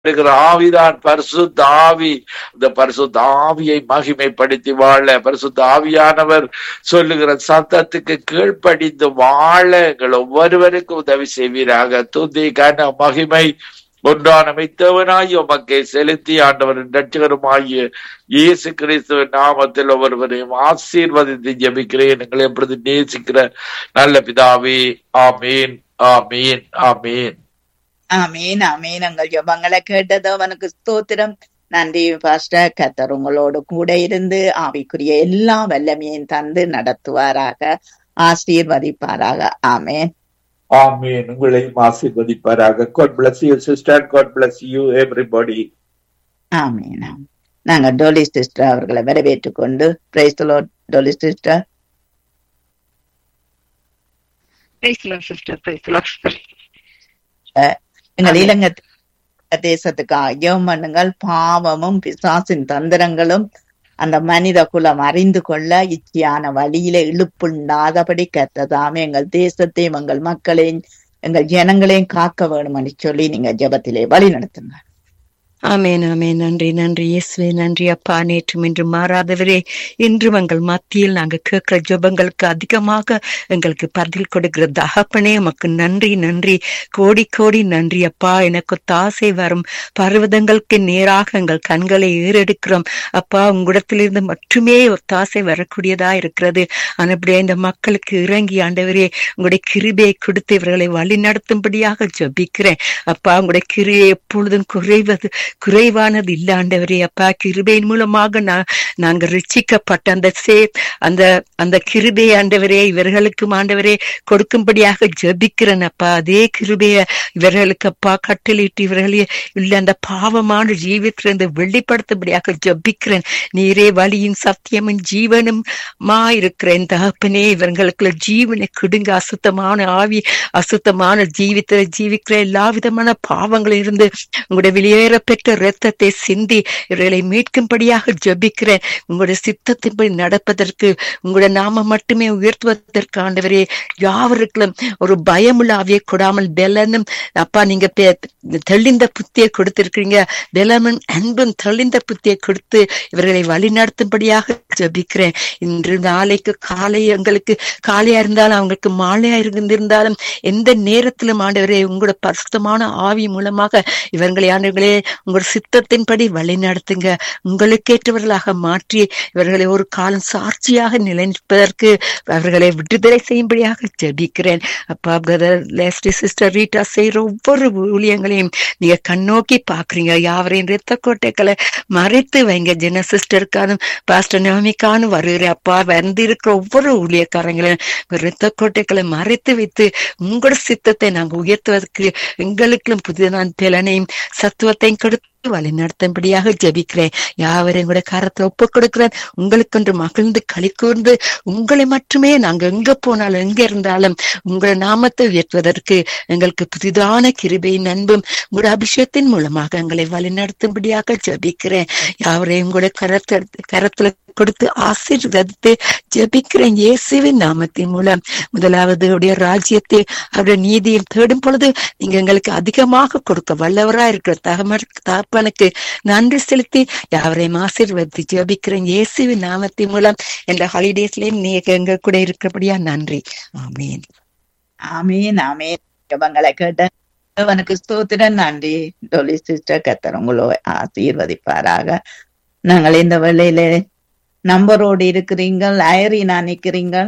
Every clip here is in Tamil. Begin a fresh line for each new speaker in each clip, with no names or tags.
இருக்கிற ஆவிதான் பரிசுத்த ஆவி இந்த பரிசுத்த ஆவியை மகிமைப்படுத்தி வாழ பரிசுத்த ஆவியானவர் சொல்லுகிற சத்தத்துக்கு கீழ்ப்படிந்து வாழ எங்கள் ஒவ்வொருவருக்கும் உதவி செய்வீராக துதி கன மகிமை ஒன்றான மெத்தவனாய் உமக்கை செலுத்தி ஆண்டவரின் ரட்சகருமாகிய இயேசு கிறிஸ்துவின் நாமத்தில் ஒவ்வொருவரையும் ஆசீர்வதித்து ஜெபிக்கிறேன் எங்களை எப்பொழுது நேசிக்கிற நல்ல பிதாவே ஆமீன் ஆமீன் ஆமீன்
ஆமீன் ஆமீன் உங்கள் ஜபங்களை கேட்டது அவனுக்கு ஸ்தோத்திரம் நன்றி பாஸ்டர் கத்தர் உங்களோடு கூட இருந்து ஆவிக்குரிய எல்லா வல்லமையும் தந்து நடத்துவாராக ஆசீர்வதிப்பாராக ஆமேன்
ஆமீன் உங்களையும் ஆசீர்வதிப்பாராக God bless you sister God bless you everybody
ஆமீன் ஆமீன். நாங்க டோலி சிஸ்டர் அவர்களை வரவேற்றுக் கொண்டு praise the lord Dolly sister
Praise the Lord, sister. Praise the Lord.
எங்கள்
ஆமென்.
இலங்கை தேசத்துக்கு ஐயம் பண்ணுங்கள் பாவமும் பிசாசின் தந்திரங்களும் அந்த மனித குலம் அறிந்து கொள்ள இச்சையான வழியில இழுப்புண்டாதபடி கத்ததாமே எங்கள் தேசத்தையும் எங்கள் மக்களையும் எங்கள் ஜனங்களையும் காக்க வேணும்னு சொல்லி நீங்க ஜெபத்திலே வழி நடத்துங்க
ஆமென் ஆமென் நன்றி நன்றி இயேசுவே நன்றி அப்பா நேற்றும் இன்று மாறாதவரே இன்று எங்கள் மத்தியில் நாங்க கேட்கிற ஜெபங்களுக்கு அதிகமாக எங்களுக்கு பதில் கொடுக்கிற தகப்பனே உமக்கு நன்றி நன்றி கோடி கோடி நன்றி அப்பா எனக்கு தாசை வரும் பர்வதங்களுக்கு நேராக எங்கள் கண்களை ஏறெடுக்கிறோம் அப்பா உங்களிடத்திலிருந்து மட்டுமே ஒத்தாசை வரக்கூடியதா இருக்கிறது அப்படியே இந்த மக்களுக்கு இறங்கி ஆண்டவரே உங்களுடைய கிருபையை கொடுத்து இவர்களை வழி நடத்தும்படியாக ஜெபிக்கிறேன் அப்பா உங்களுடைய கிருபை எப்பொழுதும் குறைவது குறைவானது இல்ல ஆண்டவரே அப்பா கிருபையின் மூலமாக நான் நாங்க ரிச்சிக்கப்பட்ட அந்த சே அந்த அந்த கிருபை ஆண்டவரே இவர்களுக்கும் ஆண்டவரே கொடுக்கும்படியாக ஜெபிக்கிறேன் அப்பா அதே கிருபைய இவர்களுக்கு அப்பா கட்டளிட்டு இவர்களே இல்ல அந்த பாவமான ஜீவித்திலிருந்து வெளிப்படுத்தும்படியாக ஜெபிக்கிறேன் நீரே வழியின் சத்தியமும் ஜீவனும் மா இருக்கிறேன் தகப்பனே இவர்களுக்குள்ள ஜீவனை கொடுங்க அசுத்தமான ஆவி அசுத்தமான ஜீவித்த ஜீவிக்கிற எல்லா விதமான பாவங்களில் இருந்து உங்களுடைய வெளியேற பெற்ற இரத்தத்தை சிந்தி இவர்களை மீட்கும்படியாக ஜெபிக்கிறேன் உங்களுடைய சித்தத்தின்படி நடப்பதற்கு உங்களுடைய நாம மட்டுமே உயர்த்துவதற்கு ஆண்டவரே யாவருக்கும் ஒரு பயமுள்ள ஆவியை கொடாமல் பெலனும் அப்பா நீங்க பே- தெளிந்த புத்தியை கொடுத்திருக்கிறீங்க பெலமும் அன்பும் தெளிந்த புத்தியை கொடுத்து இவர்களை வழிநடத்தும்படியாக ஜெபிக்கிறேன் இன்று நாளைக்கு காலை எங்களுக்கு காலையா இருந்தாலும் அவங்களுக்கு மாலையா இருந்திருந்தாலும் எந்த நேரத்திலும் ஆண்டவரே உங்களோட பரிசுத்தமான ஆவி மூலமாக இவர்களை ஆண்டவர்களே உங்களோட சித்தத்தின்படி வழி நடத்துங்க உங்களுக்கேற்றவர்களாக மாற்றி இவர்களை ஒரு காலம் சாட்சியாக நிலைநிற்பதற்கு அவர்களை விடுதலை செய்யும்படியாக ஜெபிக்கிறேன் அப்பா பிரதர் லேஸ்டி சிஸ்டர் ரீட்டா செய்யற ஒவ்வொரு ஊழியங்களையும் நீங்க கண்ணோக்கி பாக்குறீங்க யாவரையும் ரத்த கோட்டைகளை மறைத்து வைங்க ஜென சிஸ்டருக்கானும் பாஸ்டர் நவமிக்கானும் வருகிற அப்பா வந்து இருக்கிற ஒவ்வொரு ஊழியக்காரங்களையும் ரத்த கோட்டைகளை மறைத்து வைத்து உங்களோட சித்தத்தை நாங்க உயர்த்துவதற்கு எங்களுக்கும் புதிதான பலனையும் சத்துவத்தையும் கொடுத்து வழி நடத்தும்படியாக ஜெபிக்கிறேன் யாவரையும் கூட கரத்தை ஒப்பு கொடுக்கிறேன் உங்களுக்கென்று மகிழ்ந்து களி கூர்ந்து உங்களை மட்டுமே நாங்க எங்க போனாலும் எங்க இருந்தாலும் உங்களை நாமத்தை உயர்த்துவதற்கு எங்களுக்கு புதிதான கிருபையின் அன்பும் உங்களுடைய அபிஷேகத்தின் மூலமாக எங்களை வழி நடத்தும்படியாக ஜெபிக்கிறேன் யாவரையும் கூட கரத்தை கரத்துல கொடுத்து ஆசீர்வதித்து ஜெபிக்கிறேன் இயேசுவின் நாமத்தின் மூலம் முதலாவது அவருடைய ராஜ்யத்தை அவருடைய நீதியை தேடும் பொழுது நீங்க எங்களுக்கு அதிகமாக கொடுக்க வல்லவரா இருக்கிற தகம தகப்பனுக்கு நன்றி செலுத்தி யாவரையும் ஆசீர்வதித்து ஜெபிக்கிறேன் இயேசுவின் நாமத்தின் மூலம் என்ற ஹாலிடேஸ்லயும் நீங்க எங்க கூட இருக்கிறபடியா நன்றி ஆமீன்
ஆமீன் ஆமீன் ஜெபங்களை கேட்ட அவனுக்கு ஸ்தோத்திரம் நன்றி டோலி சிஸ்டர் கத்தர் உங்களோ ஆசீர்வதிப்பாராக நாங்கள் இந்த வேளையில நம்பரோடு இருக்கிறீங்கள் ஐரினா நிக்கிறீங்கள்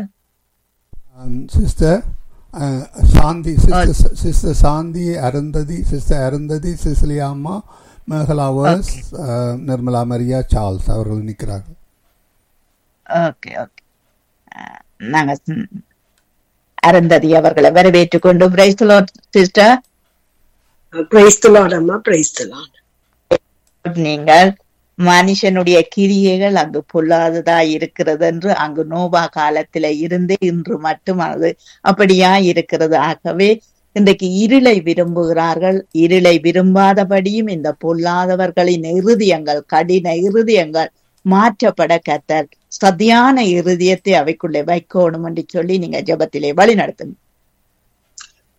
Um, sister, uh, Sandhi, sister, sister Sandhi, Arundhati, sister Arundhati, Cecilia Amma, Meghala Vers, uh, Nirmala Maria Charles அவர்கள் நிற்கிறார்கள்
ஓகே ஓகே நாங்க ம், அருந்ததி அவர்களை வரவேற்றுக் கொண்டு praise the lord sister
praise the Lord அம்மா பிரைஸ் தி லார்ட்
நீங்கள் மனுஷனுடைய கிரியைகள் அங்கு பொல்லாததா இருக்கிறது என்று அங்கு நோபா காலத்தில இருந்தே இன்று மட்டும் அது அப்படியா இருக்கிறது ஆகவே இன்றைக்கு இருளை விரும்புகிறார்கள் இருளை விரும்பாதபடியும் இந்த பொல்லாதவர்களின் இருதயங்கள் கடின இருதயங்கள் மாற்றப்பட கத்தர் சதியான இருதயத்தை அவைக்குள்ளே வைக்கணும் என்று சொல்லி நீங்க ஜெபத்திலே வழி நடத்துங்க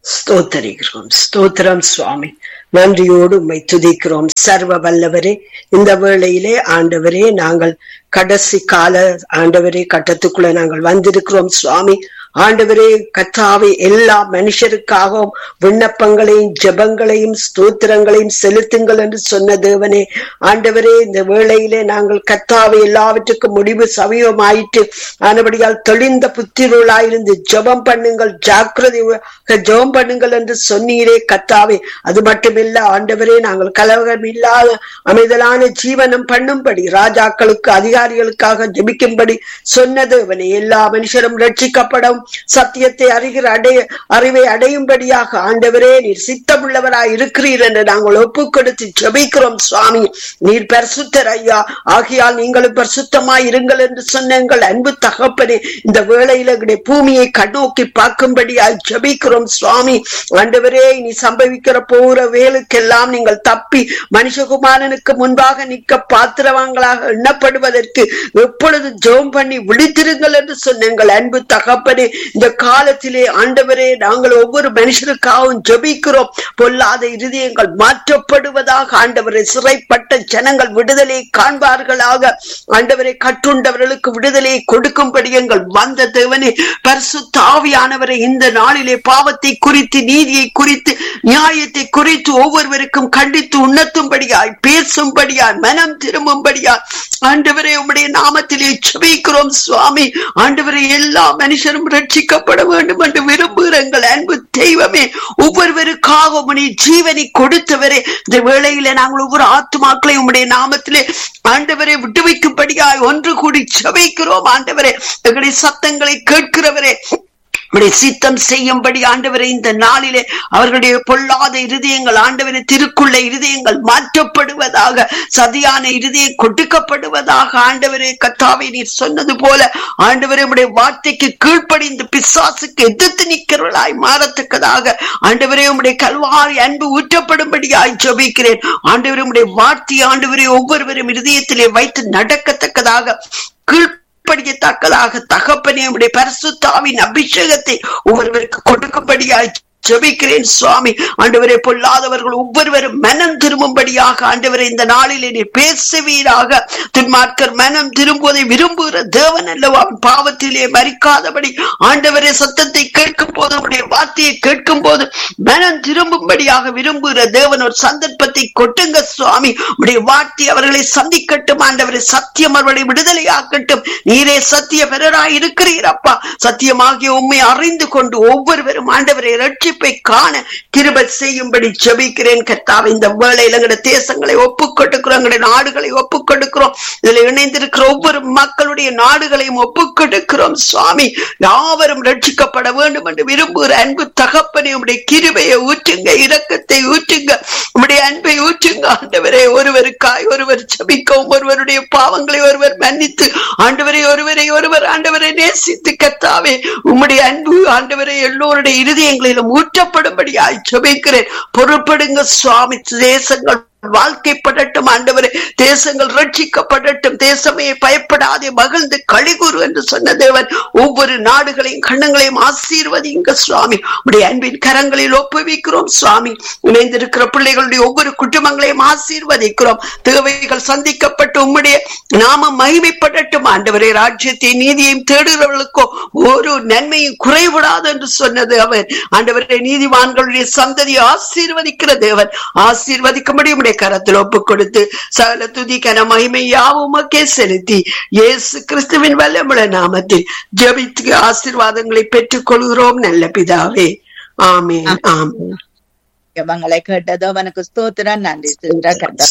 ஸ்தோத்தரிக்கிறோம் ஸ்தோத்திரம் சுவாமி நன்றியோடு உம்மை துதிக்கிறோம் சர்வ வல்லவரே இந்த வேளையிலே ஆண்டவரே நாங்கள் கடைசி கால ஆண்டவரே கட்டத்துக்குள்ள நாங்கள் வந்திருக்கிறோம் சுவாமி ஆண்டவரே கத்தாவை எல்லா மனுஷருக்காகவும் விண்ணப்பங்களையும் ஜெபங்களையும் ஸ்தோத்திரங்களையும் செலுத்துங்கள் என்று சொன்ன தேவனே ஆண்டவரே இந்த வேளையிலே நாங்கள் கத்தாவை எல்லாவற்றுக்கும் முடிவு சமயமாயிட்டு ஆனபடியால் தெளிந்த புத்திரர்களாயிருந்து ஜெபம் பண்ணுங்கள் ஜாக்கிரதை ஜெபம் பண்ணுங்கள் என்று சொன்னீரே கத்தாவே அது மட்டுமில்ல ஆண்டவரே நாங்கள் கலவரம் இல்லாத அமைதலான ஜீவனம் பண்ணும்படி ராஜாக்களுக்கு அதிகாரிகளுக்காக ஜெபிக்கும்படி சொன்ன தேவனே எல்லா மனுஷரும் ரட்சிக்கப்படும் சத்தியத்தை அறிகிற அடைய அறிவை அடையும்படியாக ஆண்டவரே நீர் சித்தமுள்ளவராய் இருக்கிறீர் என்று நாங்கள் ஒப்பு கொடுத்து ஜெபிக்கிறோம் சுவாமி நீர் பரிசுத்தர் ஐயா ஆகையால் நீங்களும் பரிசுத்தமாய் இருங்கள் என்று சொன்ன எங்கள் அன்பு தகப்பனே இந்த வேளையில எங்களுடைய பூமியை கண்ணோக்கி பார்க்கும்படியாய் ஜெபிக்கிறோம் சுவாமி ஆண்டவரே நீ சம்பவிக்கிற போகிற வேலுக்கெல்லாம் நீங்கள் தப்பி மனுஷகுமாரனுக்கு முன்பாக நிற்க பாத்திரவான்களாக எண்ணப்படுவதற்கு எப்பொழுது ஜெபம் பண்ணி விழித்திருங்கள் என்று சொன்ன எங்கள் அன்பு தகப்பனே இந்த காலத்திலே ஆண்டவரே நாங்கள் ஒவ்வொரு மனுஷருக்காகவும் ஜெபிக்கிறோம் பொல்லாத இருதயங்கள் மாற்றப்படுவதாக ஆண்டவரை சிறைப்பட்ட ஜனங்கள் விடுதலை காண்பார்களாக ஆண்டவரை கட்டுண்டவர்களுக்கு விடுதலையை கொடுக்கும்படி எங்கள் வந்த தேவனே பரிசுத்த ஆவியானவரை இந்த நாளிலே பாவத்தை குறித்து நீதியை குறித்து நியாயத்தை குறித்து ஒவ்வொருவருக்கும் கண்டித்து உணர்த்தும்படியாய் பேசும்படியாய் மனம் திரும்பும்படியாய் ஆண்டவரே உம்முடைய நாமத்திலே ஜெபிக்கிறோம் சுவாமி ஆண்டவரை எல்லா மனுஷரும் ரட்சிக்கப்பட வேண்டும் என்று விரும்புகிற எங்கள் அன்பு தெய்வமே ஒவ்வொருவருக்காக உம்முடைய ஜீவனை கொடுத்தவரே இந்த வேளையில நாங்கள் ஒவ்வொரு ஆத்மாக்களை உம்முடைய நாமத்திலே ஆண்டவரை விட்டு வைக்கும்படியாய் ஒன்று கூடி ஜெபிக்கிறோம் ஆண்டவரே எங்களுடைய சத்தங்களை கேட்கிறவரே உம்முடைய சித்தம் செய்யும்படி ஆண்டவரை இந்த நாளிலே அவர்களுடைய பொல்லாத இருதயங்கள் ஆண்டவரை திருக்குள்ள இருதயங்கள் மாற்றப்படுவதாக சதியான இருதயம் கொடுக்கப்படுவதாக ஆண்டவரே கத்தாவை நீர் சொன்னது போல ஆண்டவரே உடைய வார்த்தைக்கு கீழ்ப்படிந்து பிசாசுக்கு எதிர்த்து நிற்கிறவர்களாய் மாறத்தக்கதாக ஆண்டவரே உடைய கல்வாரி அன்பு ஊற்றப்படும்படியாய் ஜபிக்கிறேன் ஆண்டவரே உடைய வார்த்தை ஆண்டவரே ஒவ்வொருவரும் இருதயத்திலே வைத்து நடக்கத்தக்கதாக கீழ் படிக்கத்தக்கதாக தகப்பனே உடைய பரிசுத்தாவின் அபிஷேகத்தை ஒவ்வொருவருக்கு கொடுக்கும்படியாய் ஜெபிக்கிறேன் சுவாமி ஆண்டவரை பொல்லாதவர்கள் ஒவ்வொருவரும் மனம் திரும்பும்படியாக ஆண்டவரை இந்த நாளிலே நீ பேசுவீராக துன்மார்க்கர் மனம் திரும்புவதை விரும்புகிற தேவன் அல்லவா அவன் பாவத்திலே மறிக்காதபடி ஆண்டவரே சத்தத்தை கேட்கும் போது உடைய வார்த்தையை கேட்கும் போது மனம் திரும்பும்படியாக விரும்புகிற தேவன் ஒரு சந்தர்ப்பத்தை கொட்டுங்க சுவாமி உடைய வார்த்தை அவர்களை சந்திக்கட்டும் ஆண்டவரை சத்தியம் அவர்களை விடுதலையாக்கட்டும் நீரே சத்திய பெறராய் இருக்கிறீர் அப்பா சத்தியமாகிய உண்மை அறிந்து கொண்டு ஒவ்வொருவரும் ஆண்டவரை ரட்சி ரட்சிப்பை காண கிருப செய்யும்படி ஜபிக்கிறேன் கர்த்தாவை இந்த வேளையில எங்களுடைய தேசங்களை ஒப்புக் கொடுக்கிறோம் எங்களுடைய நாடுகளை ஒப்புக் கொடுக்கிறோம் இதுல இணைந்திருக்கிற ஒவ்வொரு மக்களுடைய நாடுகளையும் ஒப்புக் கொடுக்கிறோம் சுவாமி யாவரும் ரட்சிக்கப்பட வேண்டும் என்று விரும்புகிற அன்பு தகப்பனை உடைய கிருபையை ஊற்றுங்க இரக்கத்தை ஊற்றுங்க உடைய அன்பை ஊற்றுங்க ஆண்டவரே ஒருவருக்காய் ஒருவர் ஜபிக்கவும் ஒருவருடைய பாவங்களை ஒருவர் மன்னித்து ஆண்டவரை ஒருவரை ஒருவர் ஆண்டவரை நேசித்து கத்தாவே உம்முடைய அன்பு ஆண்டவரை எல்லோருடைய இருதயங்களிலும் ஊற்றப்படும்படியாய் ஜெபிக்கிறேன் பொறுப்படுங்க சுவாமி தேசங்கள் வாழ்க்கைப்படட்டும் ஆண்டவரே தேசங்கள் ரட்சிக்கப்படட்டும் தேசமே பயப்படாதே மகிழ்ந்து கழிகூறு என்று சொன்ன தேவன் ஒவ்வொரு நாடுகளையும் கண்ணங்களையும் ஆசீர்வதிங்க சுவாமி உடைய அன்பின் கரங்களில் ஒப்புவிக்கிறோம் சுவாமி இணைந்திருக்கிற பிள்ளைகளுடைய ஒவ்வொரு குடும்பங்களையும் ஆசீர்வதிக்கிறோம் தேவைகள் சந்திக்கப்பட்டு உம்முடைய நாம மகிமைப்படட்டும் ஆண்டவரே ராஜ்யத்தை நீதியையும் தேடுகிறவர்களுக்கோ ஒரு நன்மையும் குறைவிடாது என்று சொன்னது அவர் ஆண்டவரே நீதிவான்களுடைய சந்ததியை ஆசீர்வதிக்கிற தேவன் ஆசீர்வதிக்கும்படி உடைய கரத்தில் ஒப்பு கொடுத்து சகல துதி கன மகிமை யாவுமக்கே செலுத்தி இயேசு கிறிஸ்துவின் வல்லமுள்ள நாமத்தில் ஜபித்து ஆசீர்வாதங்களை பெற்றுக் கொள்கிறோம் நல்ல பிதாவே ஆமேன் ஆமேன்
ஜபங்களை கேட்டதோ அவனுக்கு ஸ்தோத்திரம் நன்றி சிஸ்டர் கட்ட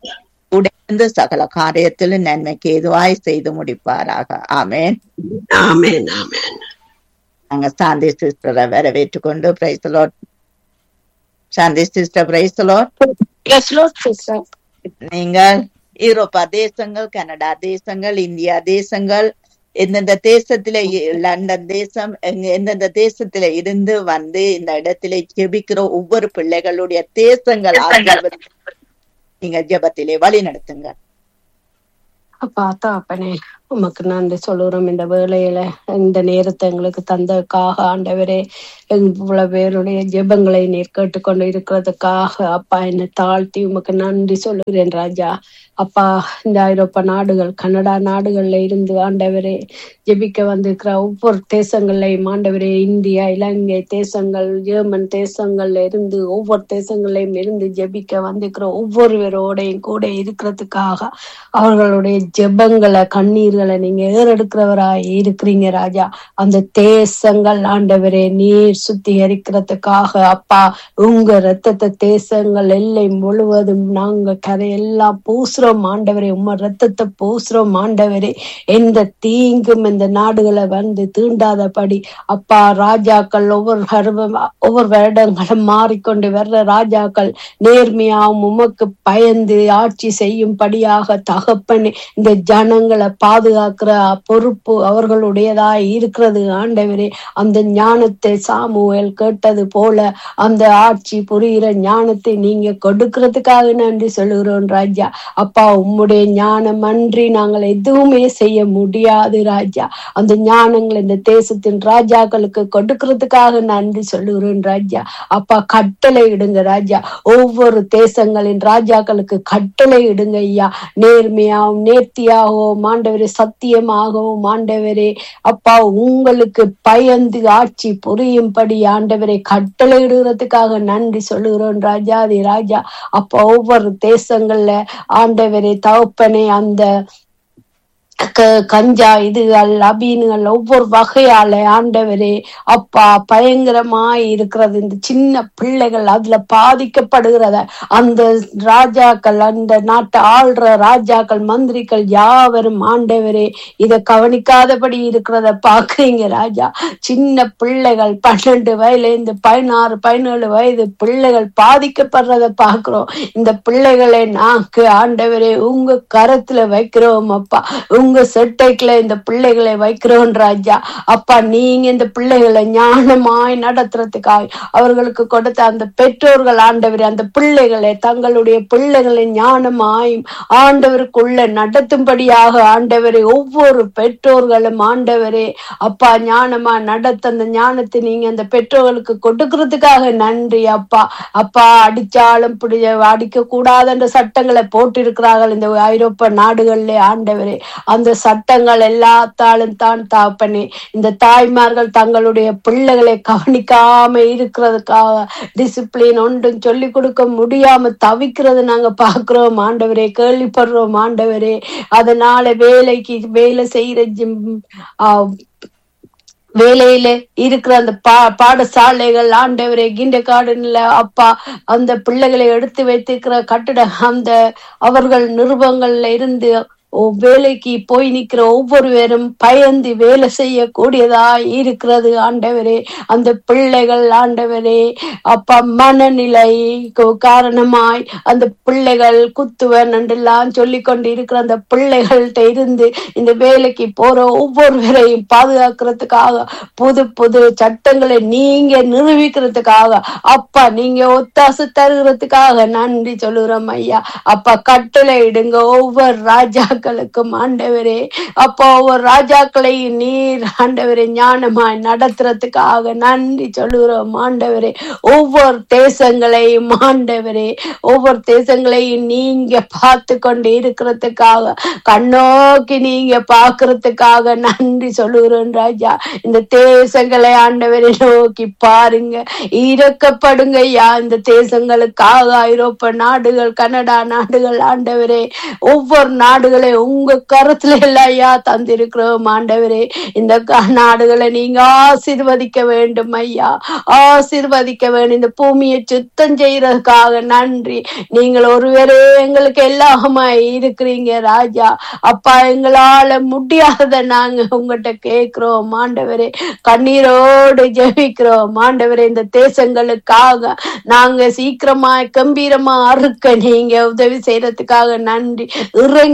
உடைந்து சகல காரியத்திலும் நன்மைக்கு எதுவாய் செய்து முடிப்பாராக ஆமேன்
ஆமேன் ஆமேன்
நாங்க சாந்தி சிஸ்டரை வரவேற்றுக் கொண்டு praise the lord Shanti sister praise the lord
Yes, Lord, sister.
நீங்கள் யூரோப்பா தேசங்கள் கனடா தேசங்கள் இந்தியா தேசங்கள் எந்தெந்த தேசத்தில இ- லண்டன் தேசம் எங்க- எந்தெந்த தேசத்தில இருந்து வந்து இந்த இடத்திலே ஜெபிக்கிற ஒவ்வொரு பிள்ளைகளுடைய தேசங்கள் ஆசீர்வதி- நீங்க ஜெபத்திலே வழி நடத்துங்க
அப்பா தாப்பனே உமக்கு நன்றி சொல்லுறோம் இந்த வேளையில இந்த நேரத்தை எங்களுக்கு தந்ததுக்காக ஆண்டவரே இவ்வளவு பேருடைய ஜெபங்களை நீர் கேட்டுக்கொண்டு இருக்கிறதுக்காக அப்பா என்னை தாழ்த்தி உமக்கு நன்றி சொல்லுகிறேன் ராஜா அப்பா இந்த ஐரோப்பா நாடுகள் கனடா நாடுகள்ல இருந்து ஆண்டவரே ஜெபிக்க வந்திருக்கிற ஒவ்வொரு தேசங்கள்லையும் ஆண்டவரே இந்தியா இலங்கை தேசங்கள் ஜெர்மன் தேசங்கள்ல இருந்து ஒவ்வொரு தேசங்கள்லையும் இருந்து ஜெபிக்க வந்திருக்கிற ஒவ்வொருவரோடையும் கூட இருக்கிறதுக்காக அவர்களுடைய ஜெபங்களை கண்ணீர்களை நீங்க ஏறெடுக்கிறவராய் இருக்கிறீங்க ராஜா அந்த தேசங்கள் ஆண்டவரே நீர் சுத்திகரிக்கிறதுக்காக அப்பா உங்க ரத்தத்தை தேசங்கள் எல்லை முழுவதும் நாங்க கரையெல்லாம் பூசுறோம் ஆண்டவரே உம்ம ரத்தத்தை பூசுறோம் ஆண்டவரே எந்த தீங்கும் இந்த நாடுகளை வந்து தீண்டாதபடி அப்பா ராஜாக்கள் ஒவ்வொரு கருவம் ஒவ்வொரு வருடங்களும் மாறிக்கொண்டு வர்ற ராஜாக்கள் நேர்மையாகவும் உமக்கு பயந்து ஆட்சி செய்யும்படியாக தகப்பன் இந்த ஜனங்களை பாதுகாக்கிற பொறுப்பு அவர்களுடையதாய் இருக்கிறது ஆண்டவரே அந்த ஞானத்தை சாமுவேல் கேட்டது போல அந்த ஆட்சி புரிகிற ஞானத்தை நீங்க கொடுக்கறதுக்காக நன்றி சொல்லுகிறோம் ராஜா அப்பா உம்முடைய ஞானம் அன்றி நாங்கள் எதுவுமே செய்ய முடியாது ராஜா அந்த ஞானங்களை இந்த தேசத்தின் ராஜாக்களுக்கு கொடுக்கறதுக்காக நன்றி சொல்லுகிறோம் ராஜா அப்பா கட்டளை இடுங்க ராஜா ஒவ்வொரு தேசங்களின் ராஜாக்களுக்கு கட்டளை இடுங்க ஐயா நேர்மையாகவும் நேர்த்தியாகவும் ஆண்டவரே சத்தியமாகவும் ஆண்டவரே அப்பா உங்களுக்கு பயந்து ஆட்சி புரியும்படி ஆண்டவரை கட்டளை இடுகிறதுக்காக நன்றி சொல்லுகிறோம் ராஜாதி ராஜா அப்ப ஒவ்வொரு தேசங்கள்ல ஆண்டவரே தகப்பனே அந்த க- கஞ்சா இதுகள் அபீனுகள் ஒவ்வொரு வகையால ஆண்டவரே அப்பா பயங்கரமாய் இருக்கிறது இந்த சின்ன பிள்ளைகள் அதுல பாதிக்கப்படுகிறத அந்த ராஜாக்கள் அந்த நாட்டை ஆள்ற ராஜாக்கள் மந்திரிகள் யாவரும் ஆண்டவரே இத கவனிக்காதபடி இருக்கிறத பாக்குறீங்க ராஜா சின்ன பிள்ளைகள் பன்னெண்டு வயதுல இருந்து பதினாறு பதினேழு வயது பிள்ளைகள் பாதிக்கப்படுறத பாக்குறோம் இந்த பிள்ளைகளை நாக்கு ஆண்டவரே உங்க கரத்துல வைக்கிறோம் அப்பா உங்க செட்டைக்குள்ள இந்த பிள்ளைகளை வைக்கிறோம் ராஜா அப்பா நீங்க இந்த பிள்ளைகளை ஞானமாய் நடத்துறதுக்காக அவர்களுக்கு கொடுத்த அந்த பெற்றோர்கள் ஆண்டவரே அந்த பிள்ளைகளை தங்களுடைய பிள்ளைகளை ஞானமாயும் ஆண்டவருக்குள்ள நடத்தும்படியாக ஆண்டவரே ஒவ்வொரு பெற்றோர்களும் ஆண்டவரே அப்பா ஞானமா நடத்த அந்த ஞானத்தை நீங்க அந்த பெற்றோர்களுக்கு கொடுக்கறதுக்காக நன்றி அப்பா அப்பா அடிச்சாலும் பிடி அடிக்க கூடாதுன்ற சட்டங்களை போட்டிருக்கிறார்கள் இந்த ஐரோப்பா நாடுகளிலே ஆண்டவரே அந்த சட்டங்கள் எல்லாத்தாலும் தான் தாப்பனே இந்த தாய்மார்கள் தங்களுடைய பிள்ளைகளை கவனிக்காம இருக்கிறதுக்காக டிசிப்ளின் ஒன்றும் சொல்லி கொடுக்க முடியாம தவிக்கிறது நாங்க பாக்குறோம் ஆண்டவரே கேள்விப்படுறோம் ஆண்டவரே அதனால வேலைக்கு வேலை செய்யற ஜிம் ஆஹ் வேலையில இருக்கிற அந்த பா பாடசாலைகள் ஆண்டவரே கிண்ட காடுல அப்பா அந்த பிள்ளைகளை எடுத்து வைத்திருக்கிற கட்டிட அந்த அவர்கள் நிருபங்கள்ல இருந்து ஓ, வேலைக்கு போய் நிக்கிற ஒவ்வொருவரும் பயந்து வேலை செய்யக்கூடியதா இருக்கிறது ஆண்டவரே அந்த பிள்ளைகள் ஆண்டவரே அப்பா மனநிலை கு- காரணமாய் அந்த பிள்ளைகள் குத்துவன் என்றெல்லாம் சொல்லி கொண்டு இருக்கிற அந்த பிள்ளைகள்கிட்ட இருந்து இந்த வேலைக்கு போற ஒவ்வொருவரையும் பாதுகாக்கிறதுக்காக புது புது சட்டங்களை நீங்க நிரூபிக்கிறதுக்காக அப்பா நீங்க ஒத்தாசு தருகிறதுக்காக நன்றி சொல்லுறோம் ஐயா அப்பா கட்டளை இடுங்க ஒவ்வொரு ராஜாக்களுக்கும் ஆண்டவரே அப்பா ஒவ்வொரு ராஜாக்களையும் நீர் ஆண்டவரே ஞானமாய் நடத்துறதுக்காக நன்றி சொல்லுகிறோம் ஆண்டவரே ஒவ்வொரு தேசங்களையும் ஆண்டவரே ஒவ்வொரு தேசங்களையும் நீங்க பார்த்து கொண்டு இருக்கிறதுக்காக கண்ணோக்கி நீங்க பாக்குறதுக்காக நன்றி சொல்லுகிறோம் ராஜா இந்த தேசங்களை ஆண்டவரை நோக்கி பாருங்க இறக்கப்படுங்க ஐயா இந்த தேசங்களுக்காக ஐரோப்பா நாடுகள் கனடா நாடுகள் ஆண்டவரே ஒவ்வொரு நாடுகளை உங்க கருத்துல எல்லாம் ஐயா தந்திருக்கிறோம் ஆண்டவரே இந்த க- நாடுகளை நீங்க ஆசீர்வதிக்க வேண்டும் ஐயா ஆசீர்வதிக்க வேண்டும் இந்த பூமியை சுத்தம் செய்யறதுக்காக நன்றி நீங்கள் ஒருவரே எங்களுக்கு எல்லாமா இருக்கிறீங்க ராஜா அப்பா எங்களால முடியாத நாங்க உங்ககிட்ட கேக்குறோம் ஆண்டவரே கண்ணீரோடு ஜெபிக்கிறோம் ஆண்டவரே இந்த தேசங்களுக்காக நாங்க சீக்கிரமா கம்பீரமா அறுக்க நீங்க உதவி செய்யறதுக்காக நன்றி இறங்கி வாரும்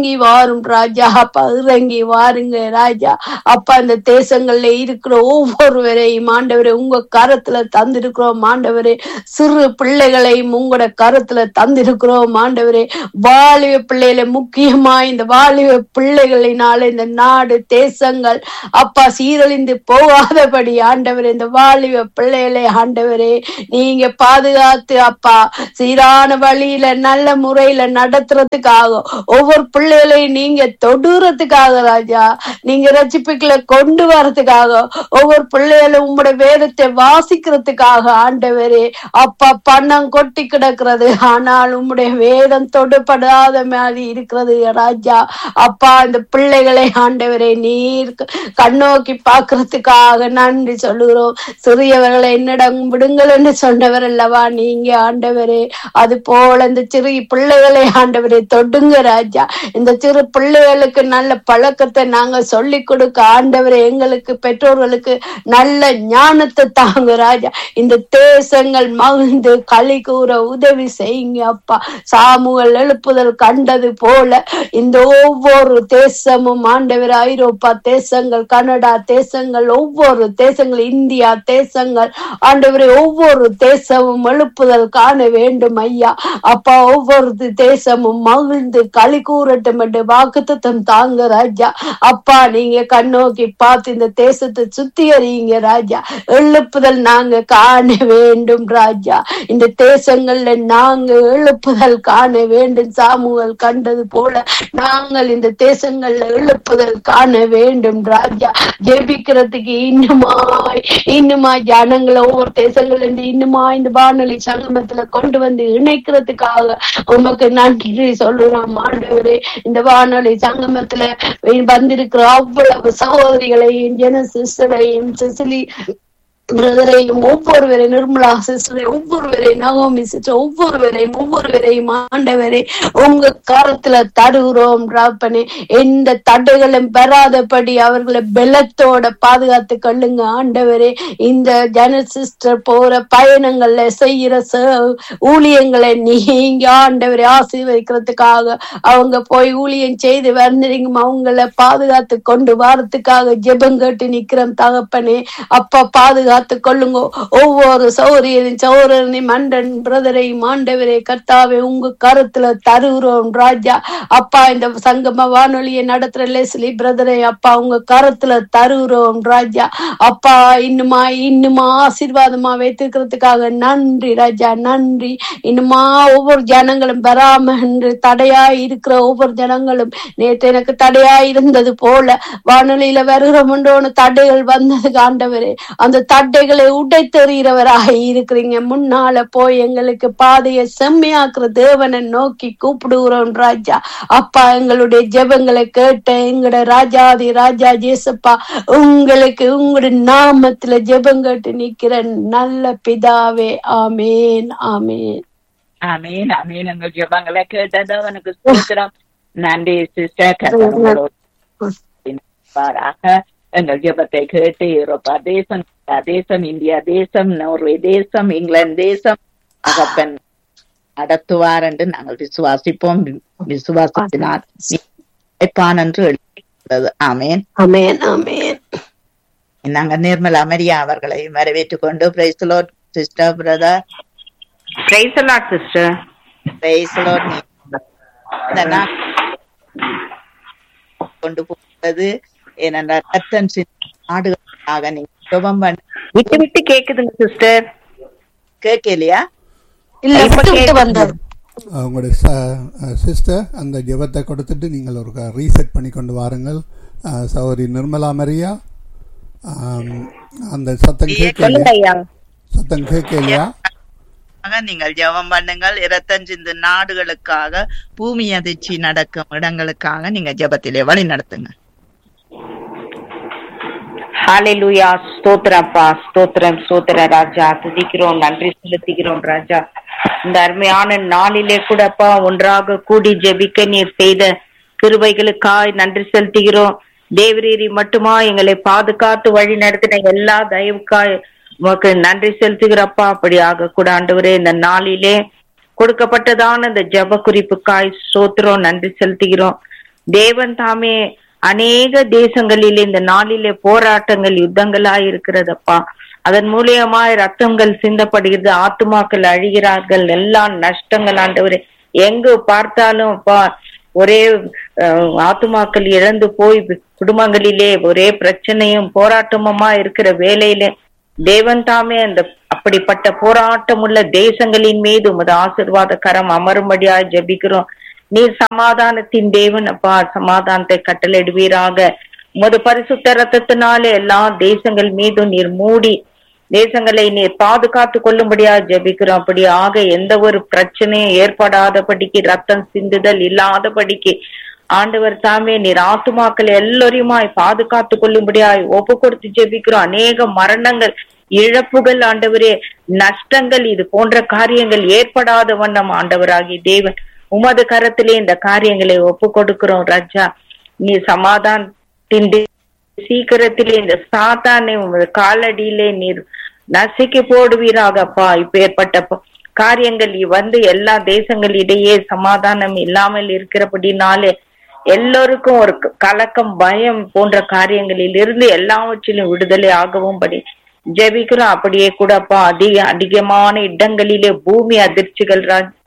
வாரும் ராஜா அப்பா இறங்கி வாருங்க ராஜா அப்பா இந்த தேசங்கள்ல இருக்கிற ஒவ்வொருவரையும் ஆண்டவரே உங்க கரத்துல தந்திருக்கிறோம் ஆண்டவரே சிறு பிள்ளைகளையும் உங்களோட கரத்துல தந்திருக்கிறோம் ஆண்டவரே வாலிப பிள்ளைகளை முக்கியமா இந்த வாலிப பிள்ளைகளினால இந்த நாடு தேசங்கள் அப்பா சீரழிந்து போகாதபடி ஆண்டவரே இந்த வாலிப பிள்ளைகளை ஆண்டவரே நீங்க பாதுகாத்து அப்பா சீரான வழியில நல்ல முறையில நடத்துறதுக்காக ஒவ்வொரு பிள்ளைகளையும் நீங்க தொடுறதுக்காக ராஜா நீங்க ரட்சிப்புக்களை கொண்டு வரதுக்காக ஒவ்வொரு பிள்ளைகளும் உங்களுடைய வேதத்தை வாசிக்கிறதுக்காக ஆண்டவரே அப்பா பணம் கொட்டி கிடக்கிறது ஆனால் உம்முடைய வேதம் தொடுபடாத மாதிரி இருக்கிறது ராஜா அப்பா இந்த பிள்ளைகளை ஆண்டவரே நீர் கண்ணோக்கி பார்க்கறதுக்காக நன்றி சொல்லுகிறோம் சிறியவர்களை என்னிடம் விடுங்கள் என்று சொன்னவர் அல்லவா நீங்க ஆண்டவரே அது போல இந்த சிறு பிள்ளைகளை ஆண்டவரே தொடுங்க ராஜா இந்த சிறு பிள்ளைகளுக்கு நல்ல பழக்கத்தை நாங்க சொல்லி கொடுக்க ஆண்டவரே எங்களுக்கு பெற்றோர்களுக்கு நல்ல ஞானத்தை தாங்க ராஜா இந்த தேசங்கள் மகிழ்ந்து களி கூற உதவி செய்யுங்க அப்பா சாமுகள் எழுப்புதல் கண்டது போல இந்த ஒவ்வொரு தேசமும் ஆண்டவர் ஐரோப்பா தேசங்கள் கனடா தேசங்கள் ஒவ்வொரு தேசங்கள் இந்தியா தேசங்கள் ஆண்டவரே ஒவ்வொரு தேசமும் எழுப்புதல் காண வேண்டும் ஐயா அப்பா ஒவ்வொரு தேசமும் மகிழ்ந்து களி கூறட்டும் என்று வாக்குத்தம் தாங்க ராஜா அப்பா நீங்க கண்ணோக்கி பார்த்து இந்த தேசத்தை சுத்திகரிங்க ராஜா எழுப்புதல் நாங்க காண வேண்டும் ராஜா இந்த தேசங்கள்ல நாங்க எழுப்புதல் காண வேண்டும் சாமுகள் கண்டது போல நாங்கள் இந்த தேசங்கள்ல எழுப்புதல் காண வேண்டும் ராஜா ஜெபிக்கிறதுக்கு இன்னுமாய் இன்னுமாய் ஜனங்களை ஒவ்வொரு தேசங்கள்ல இருந்து இன்னுமா இந்த வானொலி சங்கமத்துல கொண்டு வந்து இணைக்கிறதுக்காக உமக்கு நன்றி சொல்லுறோம் ஆண்டவரே இந்த வானொலி சங்கமத்துல வந்திருக்கிற அவ்வளவு சகோதரிகளையும் ஜன சிஸ்டரையும் சிசிலி பிரதரையும் ஒவ்வொருவரை நிர்மலா சிஸ்டரை ஒவ்வொருவரை நகோமி சிஸ்டர் ஒவ்வொருவரையும் ஒவ்வொருவரையும் ஆண்டவரை உங்க கரத்துல தருகிறோம் ராப்பனே எந்த தடைகளும் பெறாதபடி அவர்களை பெலத்தோட பாதுகாத்து கொள்ளுங்க ஆண்டவரே இந்த ஜன சிஸ்டர் போற பயணங்கள்ல செய்யற ஊழியங்களை நீங்க ஆண்டவரை ஆசீர்வதிக்கிறதுக்காக அவங்க போய் ஊழியம் செய்து வந்தீங்க அவங்கள பாதுகாத்து கொண்டு வரத்துக்காக ஜெபம் கேட்டு நிக்கிறோம் தகப்பனே அப்பா பாதுகாத்து கொள்ளுங்க ஒவ்வொரு சௌரியரையும் சௌரனையும் மண்டன் பிரதரையும் ஆண்டவரே கர்த்தாவே உங்க கருத்துல தருகிறோம் ராஜா அப்பா இந்த சங்கம வானொலியை நடத்துற லெஸ்லி பிரதரை அப்பா உங்க கருத்துல தருகிறோம் ராஜா அப்பா இன்னுமா இன்னுமா ஆசீர்வாதமா வைத்திருக்கிறதுக்காக நன்றி ராஜா நன்றி இன்னுமா ஒவ்வொரு ஜனங்களும் பெறாம என்று தடையா இருக்கிற ஒவ்வொரு ஜனங்களும் நேற்று எனக்கு தடையா இருந்தது போல வானொலியில வருகிறோம்ன்றோன்னு தடைகள் வந்தது ஆண்டவரே அந்த தடைகளை உடைத்தெறிகிறவராக இருக்கிறீங்க முன்னால போய் எங்களுக்கு பாதையை செம்மையாக்குற தேவனை நோக்கி கூப்பிடுகிறோம் ராஜா அப்பா எங்களுடைய ஜெபங்களை கேட்ட எங்கட ராஜாதி ராஜா ஜேசப்பா உங்களுக்கு உங்களுடைய நாமத்துல ஜெபம் கேட்டு நிக்கிற நல்ல பிதாவே ஆமேன் ஆமேன்
அமீன் அமீன் எங்கள் ஜெபங்களை கேட்டது அவனுக்கு ஸ்தோத்திரம் நன்றி சிஸ்டர் கர்த்தர் எங்கள் ஜெபத்தை கேட்டு யூரோப்பா தேசம் தேசம் இந்தியா தேசம் நோர்வே தேசம் இங்கிலாந்து தேசம் அகப்பன்
நடத்துவார் என்று நாங்கள் விசுவாசிப்போம் விசுவாசத்தினால் வைப்பான் என்று எழுதியிருக்கிறது ஆமேன்
ஆமேன் ஆமேன்
நாங்க நிர்மலா மரியா அவர்களை வரவேற்றுக் கொண்டு praise the lord sister brother
praise Lord sister
praise the lord கொண்டு போகிறது ஏனென்றால் ரத்தம் நாடுகளுக்காக நீங்க ஜெபம் பண்ண
விட்டு விட்டு கேக்குதுங்க சிஸ்டர்
கேட்கலையா
இல்ல விட்டு விட்டு வந்தது
உங்களுடைய சிஸ்டர் அந்த ஜெபத்தை கொடுத்துட்டு நீங்கள் ஒரு ரீசெட் பண்ணி கொண்டு வாருங்கள் சௌரி நிர்மலா மரியா அந்த சத்தம் கேட்கலையா சத்தம் கேட்கலையா
நீங்கள் ஜெபம் பண்ணுங்கள் இருபத்தஞ்சு நாடுகளுக்காக பூமி அதிர்ச்சி நடக்கும் இடங்களுக்காக நீங்க ஜெபத்திலே வழி நடத்துங்க
ஹalleluya ஸ்தோத்திரப்பா ஸ்தோத்திரம் ஸ்தோத்திர ராஜா துதிக்கிறோம் நன்றி செலுத்துகிறோம் ராஜா இந்த அருமையான நாளிலே கூடப்பா ஒன்றாக கூடி ஜெபிக்க நீர் செய்த கிருபைகளுக்காய் நன்றி செலுத்துகிறோம் தேவரீரி மட்டுமா எங்களை பாதுகாத்து வழி நடத்தின எல்லா தயவுக்காய் உமக்கு நன்றி செலுத்துகிறப்பா அப்படியாக கூட ஆண்டவரே இந்த நாளிலே கொடுக்கப்பட்டதான இந்த ஜப குறிப்புக்காய் ஸ்தோத்திரம் நன்றி செலுத்துகிறோம் தேவன் தாமே அநேக தேசங்களிலே இந்த நாளிலே போராட்டங்கள் யுத்தங்களா இருக்கிறதப்பா அதன் மூலியமாய் ரத்தங்கள் சிந்தப்படுகிறது ஆத்துமாக்கள் அழிகிறார்கள் எல்லா நஷ்டங்கள் ஆண்டவரே எங்கு பார்த்தாலும் அப்பா ஒரே அஹ், ஆத்துமாக்கள் இழந்து போய் குடும்பங்களிலே ஒரே பிரச்சனையும் போராட்டமுமா இருக்கிற வேலையிலே தேவன் தாமே அந்த அப்படிப்பட்ட போராட்டம் உள்ள தேசங்களின் மீது உமது ஆசிர்வாத கரம் அமரும்படியாய் ஜெபிக்கிறோம் நீர் சமாதானத்தின் தேவன் அப்பா சமாதானத்தை கட்டளையிடுவீராக உமது பரிசுத்த ரத்தத்தினாலே எல்லா தேசங்கள் மீதும் நீர் மூடி தேசங்களை நீர் பாதுகாத்து கொள்ளும்படியா ஜெபிக்கிறோம் அப்படி ஆக எந்த ஒரு பிரச்சனையும் ஏற்படாதபடிக்கு ரத்தம் சிந்துதல் இல்லாதபடிக்கு ஆண்டவர் தாமே நீர் ஆத்துமாக்கள் எல்லோரையுமாய் பாதுகாத்து கொள்ளும்படியாய் ஒப்பு கொடுத்து ஜெபிக்கிறோம் அநேக மரணங்கள் இழப்புகள் ஆண்டவரே நஷ்டங்கள் இது போன்ற காரியங்கள் ஏற்படாத வண்ணம் ஆண்டவராகி தேவன் உமது கரத்திலே இந்த காரியங்களை ஒப்பு கொடுக்கிறோம் ராஜா நீ சமாதானத்தின் தே- சீக்கிரத்திலே இந்த சாத்தானை உமது காலடியிலே நீர் நசுக்கி போடுவீராகப்பா இப்பேற்பட்ட ப- காரியங்கள் வந்து எல்லா தேசங்களிடையே சமாதானம் இல்லாமல் இருக்கிறபடினாலே எல்லோருக்கும் ஒரு க- கலக்கம் பயம் போன்ற காரியங்களில் இருந்து எல்லாவற்றிலும் விடுதலை ஆகவும் படி ஜெபிக்கிறோம் அப்படியே கூடப்பா அதிக அதிகமான இடங்களிலே பூமி அதிர்ச்சிகள்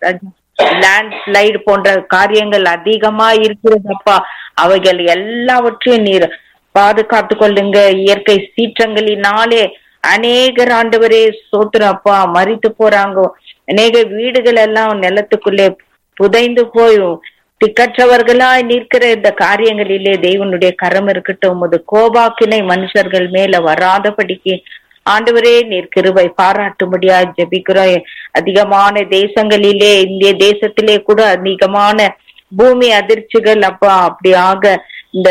லேண்ட் ஸ்லைடு போன்ற காரியங்கள் அதிகமா இருக்கிறதப்பா அவைகள் எல்லாவற்றையும் நீர் பாதுகாத்து கொள்ளுங்க இயற்கை சீற்றங்களினாலே அநேகர் ஆண்டவரே சோத்துறோம் அப்பா மறித்து போறாங்க அநேக வீடுகள் எல்லாம் நிலத்துக்குள்ளே புதைந்து போய் திக்கற்றவர்களாய் நிற்கிற இந்த காரியங்களிலே தேவனுடைய கரம் இருக்கட்டும் உமது கோபாக்கினை மனுஷர்கள் மேல வராதபடிக்கு ஆண்டவரே நீர் கிருபை பாராட்டும்படியா ஜெபிக்கிறோம் அதிகமான தேசங்களிலே இந்திய தேசத்திலே கூட அதிகமான பூமி அதிர்ச்சிகள் அப்பா அப்படியாக இந்த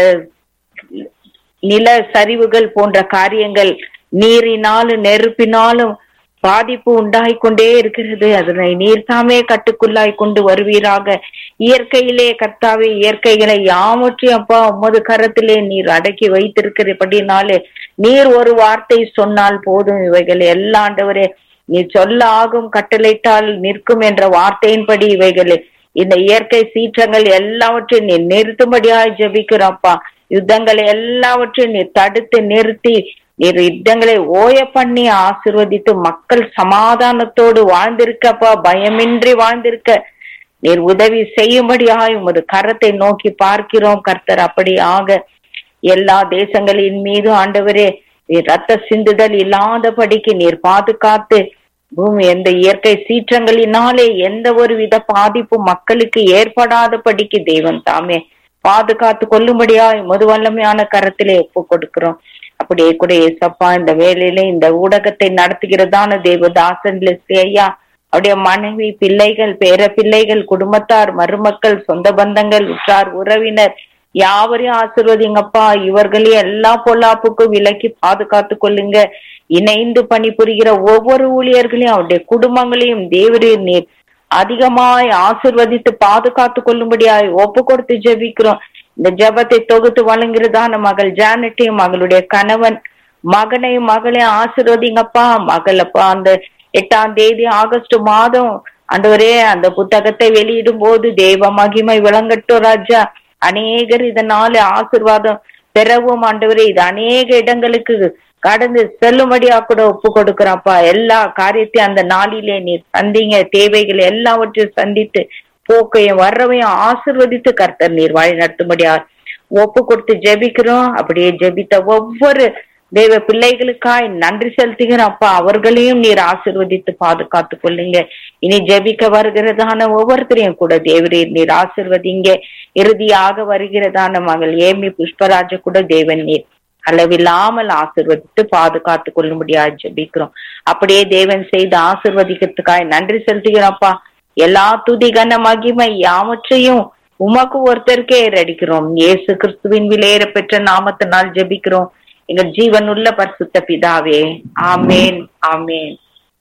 நில சரிவுகள் போன்ற காரியங்கள் நீரினாலும் நெருப்பினாலும் பாதிப்பு உண்டாகி கொண்டே இருக்கிறது அதனை நீர் தாமே கட்டுக்குள்ளாய் கொண்டு வருவீராக இயற்கையிலே கர்த்தாவே இயற்கைகளை யாவற்றையும் அப்பா உமது கரத்திலே நீர் அடக்கி வைத்திருக்கிறபடினாலே நீர் ஒரு வார்த்தை சொன்னால் போதும் இவைகள் எல்லா ஆண்டவரே நீ சொல்ல ஆகும் கட்டளையிட்டால் நிற்கும் என்ற வார்த்தையின்படி இவைகளை இந்த இயற்கை சீற்றங்கள் எல்லாவற்றையும் நீ நிறுத்தும்படியாய் ஜெபிக்கிறோம்ப்பா யுத்தங்களை எல்லாவற்றையும் நீ தடுத்து நிறுத்தி நீர் யுத்தங்களை ஓய பண்ணி ஆசிர்வதித்து மக்கள் சமாதானத்தோடு வாழ்ந்திருக்கப்பா பயமின்றி வாழ்ந்திருக்க நீர் உதவி செய்யும்படியாய் உமது கரத்தை நோக்கி பார்க்கிறோம் கர்த்தர் அப்படி ஆக எல்லா தேசங்களின் மீதும் ஆண்டவரே நீர் ரத்த சிந்துதல் இல்லாதபடிக்கு நீர் பாதுகாத்து பூமி எந்த இயற்கை சீற்றங்களினாலே எந்த ஒரு வித பாதிப்பு மக்களுக்கு ஏற்படாதபடிக்கு தேவன் தாமே பாதுகாத்து கொள்ளும்படியாய் மது வல்லமையான கரத்திலே ஒப்பு கொடுக்கிறோம் அப்படியே கூட ஏசப்பா இந்த வேலையில இந்த ஊடகத்தை நடத்துகிறதான தேவதாசன் லெஸ்லி ஐயா அவருடைய மனைவி பிள்ளைகள் பேர பிள்ளைகள் குடும்பத்தார் மருமக்கள் சொந்த பந்தங்கள் உற்றார் உறவினர் யாவரையும் ஆசிர்வதிங்கப்பா இவர்களையும் எல்லா பொல்லாப்புக்கும் விலக்கி பாதுகாத்து கொள்ளுங்க இணைந்து பணிபுரிகிற ஒவ்வொரு ஊழியர்களையும் அவருடைய குடும்பங்களையும் தேவரீர் நீர் அதிகமாய் ஆசிர்வதித்து பாதுகாத்து கொள்ளும்படியாய் ஒப்பு கொடுத்து ஜெபிக்கிறோம் இந்த ஜெபத்தை தொகுத்து வழங்குறதான மகள் ஜானட்டையும் மகளுடைய கணவன் மகனையும் மகளையும் ஆசிர்வதிங்கப்பா மகளப்பா அந்த எட்டாம் தேதி ஆகஸ்ட் மாதம் ஆண்டவரே அந்த புத்தகத்தை வெளியிடும் போது தேவ மகிமை விளங்கட்டும் ராஜா அநேகர் இதனால ஆசிர்வாதம் பெறவும் ஆண்டவரே இது அநேக இடங்களுக்கு கடந்து செல்லும்படியா கூட ஒப்பு கொடுக்கிறப்பா எல்லா காரியத்தையும் அந்த நாளிலே நீர் சந்திங்க தேவைகள் எல்லாவற்றையும் சந்தித்து போக்கையும் வர்றவையும் ஆசிர்வதித்து கர்த்தர் நீர் வழி நடத்தும்படியா ஒப்பு கொடுத்து ஜெபிக்கிறோம் அப்படியே ஜெபித்த ஒவ்வொரு தேவ பிள்ளைகளுக்காய் நன்றி செலுத்துகிறோம் அப்பா அவர்களையும் நீர் ஆசிர்வதித்து பாதுகாத்து கொள்ளுங்க இனி ஜெபிக்க வருகிறதான ஒவ்வொருத்தரையும் கூட தேவரீர் நீர் ஆசிர்வதிங்க இறுதியாக வருகிறதான மகள் ஏமி புஷ்பராஜ கூட தேவன் நீர் அளவில்லாமல் ஆசிர்வதித்து பாதுகாத்து கொள்ளும்படியா ஜெபிக்கிறோம் அப்படியே தேவன் செய்து ஆசிர்வதிக்கிறதுக்காய் நன்றி செலுத்துகிறோம்ப்பா எல்லா துதி கன மகிமை யாவற்றையும் உமக்கு ஒருத்தருக்கே ஏறடிக்கிறோம் இயேசு கிறிஸ்துவின் விலையேற பெற்ற நாமத்தினால் ஜெபிக்கிறோம் எங்கள் ஜீவனுள்ள பரிசுத்த பிதாவே ஆமேன் ஆமேன்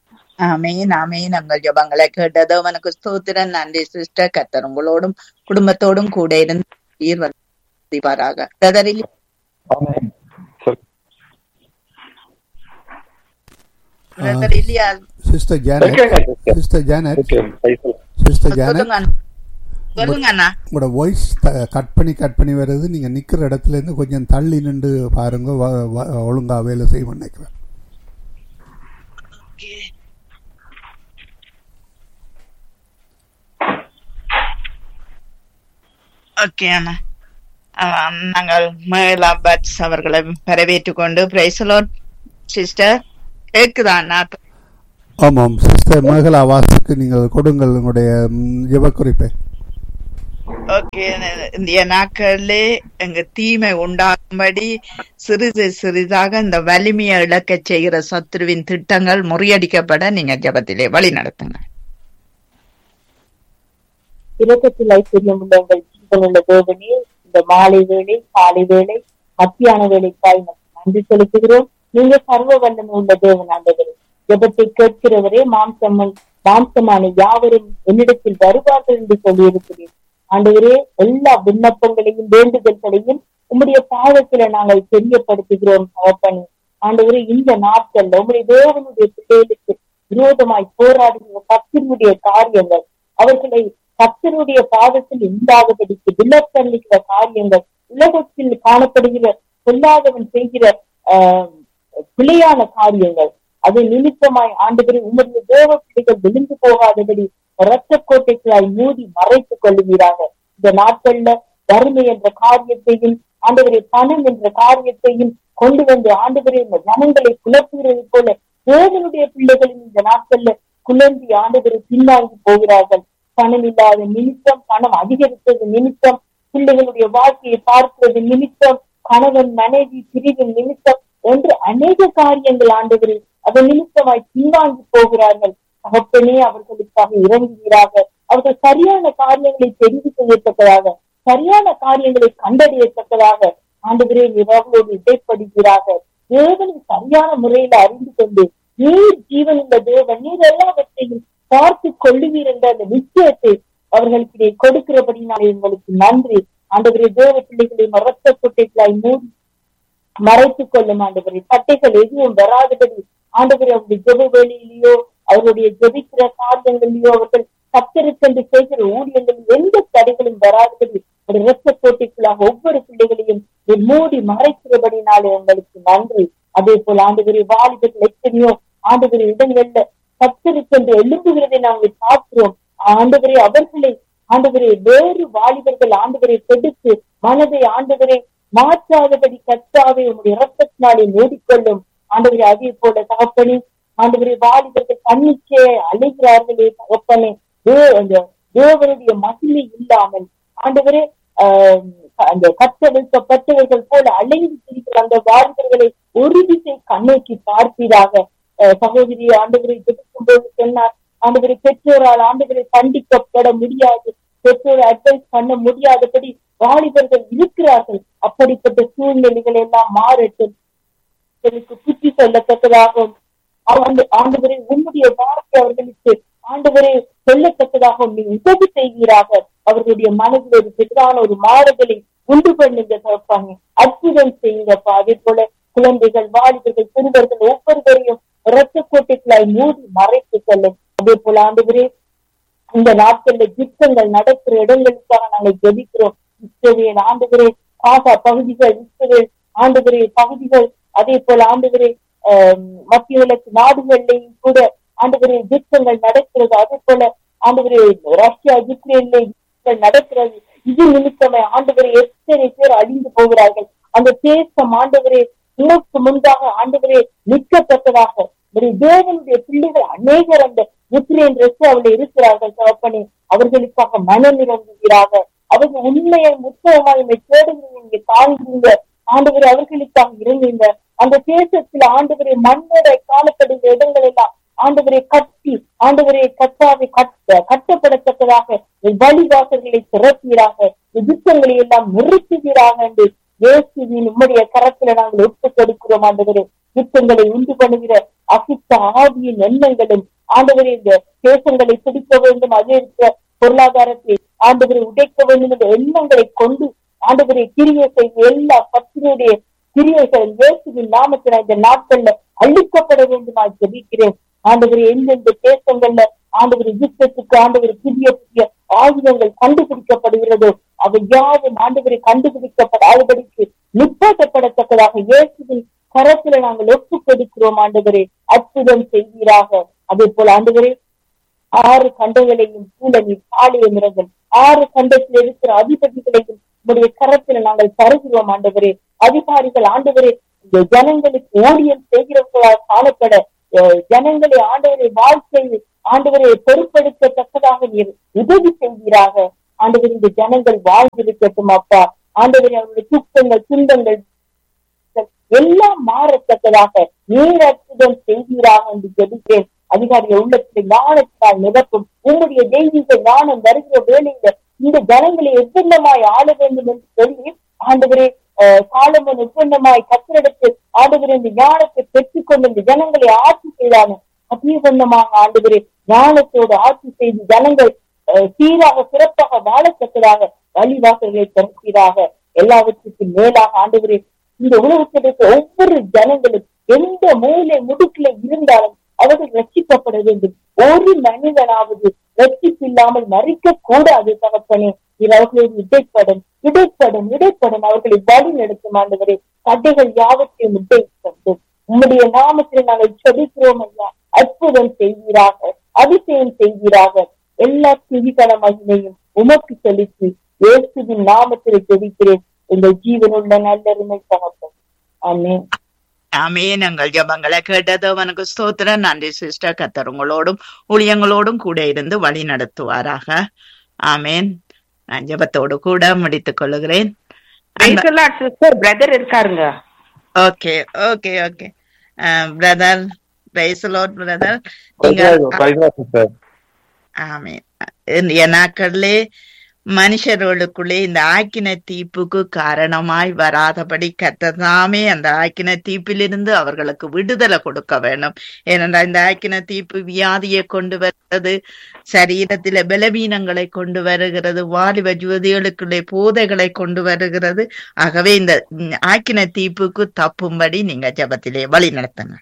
ஆமேன் ஆமேன் உங்கள் ஜபங்களை கேட்டதோ உனக்கு ஸ்தோத்திரன் நன்றி சிஸ்டர் கத்தர் உங்களோடும் குடும்பத்தோடும் கூட இருந்து ஆசீர்வதிப்பாராக பிரதர் இல்லி-
ஆமென். சொல்.
பிரதர் இல்லையா
சிஸ்டர் ஜானட்
கேட்குங்க sister.
Sister Janet
Okay, praise the Lord.
Sister Janet
சொல்லுங்க சொல்லுங்க அண்ணா
உங்களோட வாய்ஸ் கட் பண்ணி கட் பண்ணி வர்றது நீங்கள் நிற்கிற இடத்துல இருந்து கொஞ்சம் தள்ளி நின்று பாருங்க வ- வ- ஒழுங்கா வேலை செய்ய நினைக்கிறேன்
ஓகே அண்ணா ஆம், நாங்கள் மேலா பட்ஸ் அவர்களை வரவேற்றுக் கொண்டு பிரைசலோட் சிஸ்டர் கேக்குதா அண்ணா
ஆமாம் சிஸ்டர் மேகலா வாசுக்கு நீங்கள் கொடுங்கள் உங்களுடைய ம், ஜெபக்குறிப்பை
ஓகே இந்த நாட்களிலே எங்க தீமை உண்டாகும்படி சிறிது சிறிதாக இந்த வலிமையை இழக்கச் செய்கிற சத்துருவின் திட்டங்கள் முறியடிக்கப்பட நீங்க ஜெபத்திலே வழி நடத்துங்க
இரக்கத்தில் ஐஸ்வர்யம் உள்ள உங்கள் ஜீவனுள்ள தேவனே இந்த மாலை வேளை காலை வேளை மத்தியான வேலைக்காய் நமக்கு நன்றி செலுத்துகிறோம் நீங்க சர்வ வல்லமை உள்ள தேவன் ஆண்டவரே ஜெபத்தை கேட்கிறவரே மாம்சம் மாம்சமான யாவரும் என்னிடத்தில் வருவார்கள் என்று சொல்லியிருக்கிறேன் ஆண்டவரே எல்லா விண்ணப்பங்களையும் வேண்டுதல்களையும் உம்முடைய பாதத்துல நாங்கள் தெரியப்படுத்துகிறோம் தகப்பனே ஆண்டவரே இந்த நாட்கள்ல உம்முடைய தேவனுடைய பிள்ளைகளுக்கு விரோதமாய் போராடுகிற கத்தினுடைய காரியங்கள் அவர்களை கத்தருடைய பாதத்தில் உண்டாகும்படிக்கு விலக்கல்லுகிற காரியங்கள் உலகத்தில் காணப்படுகிற சொல்லாதவன் செய்கிற ஆஹ், பிழையான காரியங்கள் அது நிமித்தமாய் ஆண்டுபடி உமது தேவ பிள்ளைகள் விழுந்து போகாதபடி இரத்த கோட்டைகளாய் மூடி மறைத்துக் கொள்ளுகிறாங்க இந்த நாட்கள்ல வறுமை என்ற காரியத்தையும் ஆண்டவரை பணம் என்ற காரியத்தையும் கொண்டு வந்து ஆண்டவரை இந்த ஜனங்களை குழப்புகிறது போல தேவனுடைய பிள்ளைகளின் இந்த நாட்கள்ல குழந்தை ஆண்டவரை பின்வாங்கி போகிறார்கள் பணம் இல்லாத நிமித்தம் பணம் அதிகரித்தது நிமித்தம் பிள்ளைகளுடைய வாழ்க்கையை பார்க்கிறது நிமித்தம் கணவன் மனைவி பிரிவின் நிமித்தம் என்று அநேக காரியங்கள் ஆண்டவரே அதன் நிமித்தமாய் பின்வாங்கி போகிறார்கள் தகப்பனே அவர்களுக்காக இறங்குகிறார்கள் அவர்கள் சரியான காரியங்களை தெரிந்து செய்யத்தக்கதாக சரியான காரியங்களை கண்டறியத்தக்கதாக ஆண்டவரே அவர்களோடு இடைப்படுகிறார்கள் தேவனை சரியான முறையில அறிந்து கொண்டு நீர் ஜீவனுள்ள தேவன் நீர் எல்லாவற்றையும் பார்த்து கொள்ளுவீர் என்ற அந்த நிச்சயத்தை அவர்களுக்கு இதை கொடுக்கிறபடினாலே உங்களுக்கு நன்றி ஆண்டவரே தேவ பிள்ளைகளை மரத்த கொட்டைகளாய் மூடி மறைத்துக் கொள்ளும் ஆண்டவரே பட்டைகள் எதுவும் வராதபடி ஆண்டவரே அவருடைய ஜெப வேலையிலேயோ அவருடைய ஜெபிக்கிற காரியங்களிலேயோ அவர்கள் கத்தருக்கென்று செய்கிற ஊழியங்களில் எந்த தடைகளும் வராதபடி ஒரு இரத்த கோட்டைக்குள்ளாக ஒவ்வொரு பிள்ளைகளையும் நீர் மூடி மறைக்கிறபடினாலே உங்களுக்கு நன்றி அதே போல ஆண்டவரே வாலிபர்கள் எத்தனையோ ஆண்டவரே இடங்கள்ல கத்தருக்கென்று எழும்புகிறதை நாங்கள் பார்க்கிறோம் ஆண்டவரே அவர்களை ஆண்டவரே வேறு வாலிபர்கள் ஆண்டவரை கெடுத்து மனதை ஆண்டவரை மாற்றாதபடி கத்தாவே உங்களுடைய இரத்தத்தினாலே மூடிக்கொள்ளும் ஆண்டவரே அதே போல தகப்பனே ஆண்டவரே வாலிபர்கள் தன்னிச்சே அழைகிறார்களே தகப்பனே தே- அந்த தேவனுடைய மகிமை இல்லாமல் ஆண்டவரே ஆஹ் அந்த கத்தவிழ்க்கப்பட்டவர்கள் போல அலைந்து திரிகிற அந்த வாலிபர்களை ஒரு திசை கண்ணோக்கி பார்ப்பீராக அஹ் சகோதரி ஆண்டவரை ஜெபிக்கும் போது சொன்னார் ஆண்டவரை பெற்றோரால் ஆண்டவரை கண்டிக்கப்பட முடியாது பெற்றோரை அட்வைஸ் பண்ண முடியாதபடி வாலிபர்கள் இருக்கிறார்கள் அப்படிப்பட்ட சூழ்நிலைகள் எல்லாம் மாறட்டும் அவர்களுக்கு புத்தி சொல்லத்தக்கதாகவும் ஆண்டு ஆண்டவரை உன்னுடைய வார்த்தை அவர்களுக்கு ஆண்டவரை சொல்லத்தக்கதாகவும் நீ உதவி செய்வீராக அவர்களுடைய மனதில் ஒரு பெரிதான ஒரு மாறுதலை உண்டு பண்ணுங்க தப்பாங்க அற்புதம் செய்யுங்கப்பா அதே போல குழந்தைகள் வாலிபர்கள் சிறுவர்கள் ஒவ்வொருவரையும் இரத்த கோட்டைகளாய் மூடி மறைத்து செல்லும் அதே போல ஆண்டவரே இந்த நாட்கள்ல யுத்தங்கள் நடக்கிற இடங்களுக்காக நாங்கள் ஜெபிக்கிறோம் இஸ்ரவேல் ஆண்டுகிறே காசா பகுதிகள் இஸ்ரவேல் ஆண்டுகிறே பகுதிகள் அதே போல ஆண்டுகிறே மத்திய விளக்கு நாடுகள்லையும் கூட ஆண்டுகிறே யுத்தங்கள் நடக்கிறது அதே போல ஆண்டுகிறே ரஷ்யா யுக்ரைன்ல யுத்தங்கள் நடக்கிறது இது நிமித்தமே ஆண்டுகிறே எத்தனை பேர் அழிந்து போகிறார்கள் அந்த தேசம் ஆண்டுகிறே உனக்கு முன்பாக ஆண்டுகிறே நிற்கத்தக்கதாக ஒரு தேவனுடைய பிள்ளைகள் அநேகர் அந்த யுக்ரைன் ரஷ்யாவில் இருக்கிறார்கள் தகப்பனே அவர்களுக்காக மனம் இறங்குகிறார்கள் அவர்கள் உண்மையை முத்தமாய் தேடுகிறீங்க நீங்க காண்கிறீங்க ஆண்டவரை அவர்களுக்காக இறங்குங்க அந்த தேசத்துல ஆண்டவரை மண்ணோட காணப்படுகிற இடங்கள் எல்லாம் ஆண்டவரை கட்டி ஆண்டவரை கட்டாவை கட்ட கட்டப்படத்தக்கதாக வழிவாசல்களை திறப்பீராக யுத்தங்களை எல்லாம் நிறுத்துவீராக என்று இயேசுவின் உம்முடைய கரத்துல நாங்கள் ஒப்பு கொடுக்கிறோம் ஆண்டவரே யுத்தங்களை உண்டு பண்ணுகிற அசித்த ஆவியின் எண்ணங்களும் ஆண்டவரே இந்த தேசங்களை பிடிக்க வேண்டும் அதே இருக்கிற பொருளாதாரத்தை ஆண்டவரை உடைக்க வேண்டும் என்ற எண்ணங்களை கொண்டு ஆண்டவரை கிரிய செய்த எல்லா பத்தினுடைய கிரியைகள் இயேசுவின் நாமத்தில் இந்த நாட்கள்ல அழிக்கப்பட வேண்டுமா ஜெபிக்கிறேன் ஆண்டவர் எந்தெந்த தேசங்கள்ல ஆண்டவர் யுத்தத்துக்கு ஆண்டவர் புதிய புதிய ஆயுதங்கள் கண்டுபிடிக்கப்படுகிறதோ அவை யாவும் ஆண்டவரை கண்டுபிடிக்கப்படாதபடிக்கு நிப்பாட்டப்படத்தக்கதாக இயேசுவின் கரத்துல நாங்கள் ஒப்பு கொடுக்கிறோம் ஆண்டவரே அற்புதம் செய்வீராக அதே போல ஆண்டவரே ஆறு கண்டங்களையும் பூலனி பாலிய மிருகங்கள் ஆறு கண்டத்தில் இருக்கிற அதிபதிகளையும் உடைய கரத்தில் நாங்கள் தருகிறோம் ஆண்டவரே அதிகாரிகள் ஆண்டவரே இந்த ஜனங்களுக்கு ஊழியம் செய்கிறவர்களால் காணப்பட அஹ், ஜனங்களை ஆண்டவரை வாழ்க்கை ஆண்டவரை பொறுப்பெடுக்கத்தக்கதாக நீர் உதவி செய்வீராக ஆண்டவர் இந்த ஜனங்கள் வாழ்ந்திருக்கட்டும் அப்பா ஆண்டவரை அவருடைய துக்கங்கள் துன்பங்கள் எல்லாம் மாறத்தக்கதாக நீர் அற்புதம் செய்வீராக என்று ஜெபிக்கிறேன் அதிகாரிகள் உள்ளத்தில் ஞானத்தால் நிரப்பும் உங்களுடைய தெய்வீக ஞானம் வருகிற வேலையில இந்த ஜனங்களை எவ்வளமாய் ஆள வேண்டும் என்று சொல்லி ஆண்டவரே அஹ், சாலமோன் எவ்வளமாய் கத்திரெடுத்து ஆண்டவரே இந்த ஞானத்தை பெற்றுக்கொண்டு இந்த ஜனங்களை ஆட்சி செய்தானே அதே வண்ணமாக ஆண்டவரே ஞானத்தோடு ஆட்சி செய்து ஜனங்கள் அஹ், சீராக சிறப்பாக வாழத்தக்கதாக வழிவாசல்களை திறக்கிறாக எல்லாவற்றுக்கும் மேலாக ஆண்டவரே இந்த உலகத்தில் இருக்க ஒவ்வொரு ஜனங்களும் எந்த மூலை முடுக்கில இருந்தாலும் அவர்கள் ரட்சிக்கப்பட வேண்டும் ஒரு மனிதனாவது ரட்சிப்பு இல்லாமல் மறிக்க கூடாது தகப்பனே இது அவர்களின் இடைப்படும் இடைப்படும் இடைப்படும் அவர்களை வழி நடத்தும் ஆண்டவரே தடைகள் யாவற்றையும் இடைப்படும் உம்முடைய நாமத்தில் நாங்கள் செபிக்கிறோம் ஐயா அற்புதம் செய்வீராக அதிசயம் செய்வீராக எல்லா துதிகன மகிமையும் உமக்கு செலுத்தி இயேசுவின் நாமத்தில் ஜெபிக்கிறேன் எங்கள் ஜீவனுள்ள நல்லருமை தகப்பன் ஆமென்
ஆமே நாங்கள் ஜபங்களை கேட்டது அவனுக்கு ஸ்தோத்திரம் நன்றி சிஸ்டர் கத்தர் உங்களோடும் ஊழியங்களோடும் கூட இருந்து வழி நடத்துவாராக ஆமேன் நான் ஜபத்தோடு கூட முடித்துக் கொள்ளுகிறேன்
சிஸ்டர் பிரதர் இருக்காருங்க
okay okay okay brother praise the lord brother நீங்க
சிஸ்டர்
ஆமேன் இந்த நாட்களிலே மனுஷர்களுக்குள்ளே இந்த ஆக்கின தீப்புக்கு காரணமாய் வராதபடி கத்ததாமே அந்த ஆக்கின தீப்பிலிருந்து அவர்களுக்கு விடுதலை கொடுக்க வேண்டும் ஏனென்றால் இந்த ஆக்கின தீப்பு வியாதியை கொண்டு வருகிறது சரீரத்தில பலவீனங்களை கொண்டு வருகிறது வாலிப ஜோதிகளுக்குள்ளே போதைகளை கொண்டு வருகிறது ஆகவே இந்த ம், ஆக்கின தீப்புக்கு தப்பும்படி நீங்க ஜபத்திலே வழி நடத்துங்க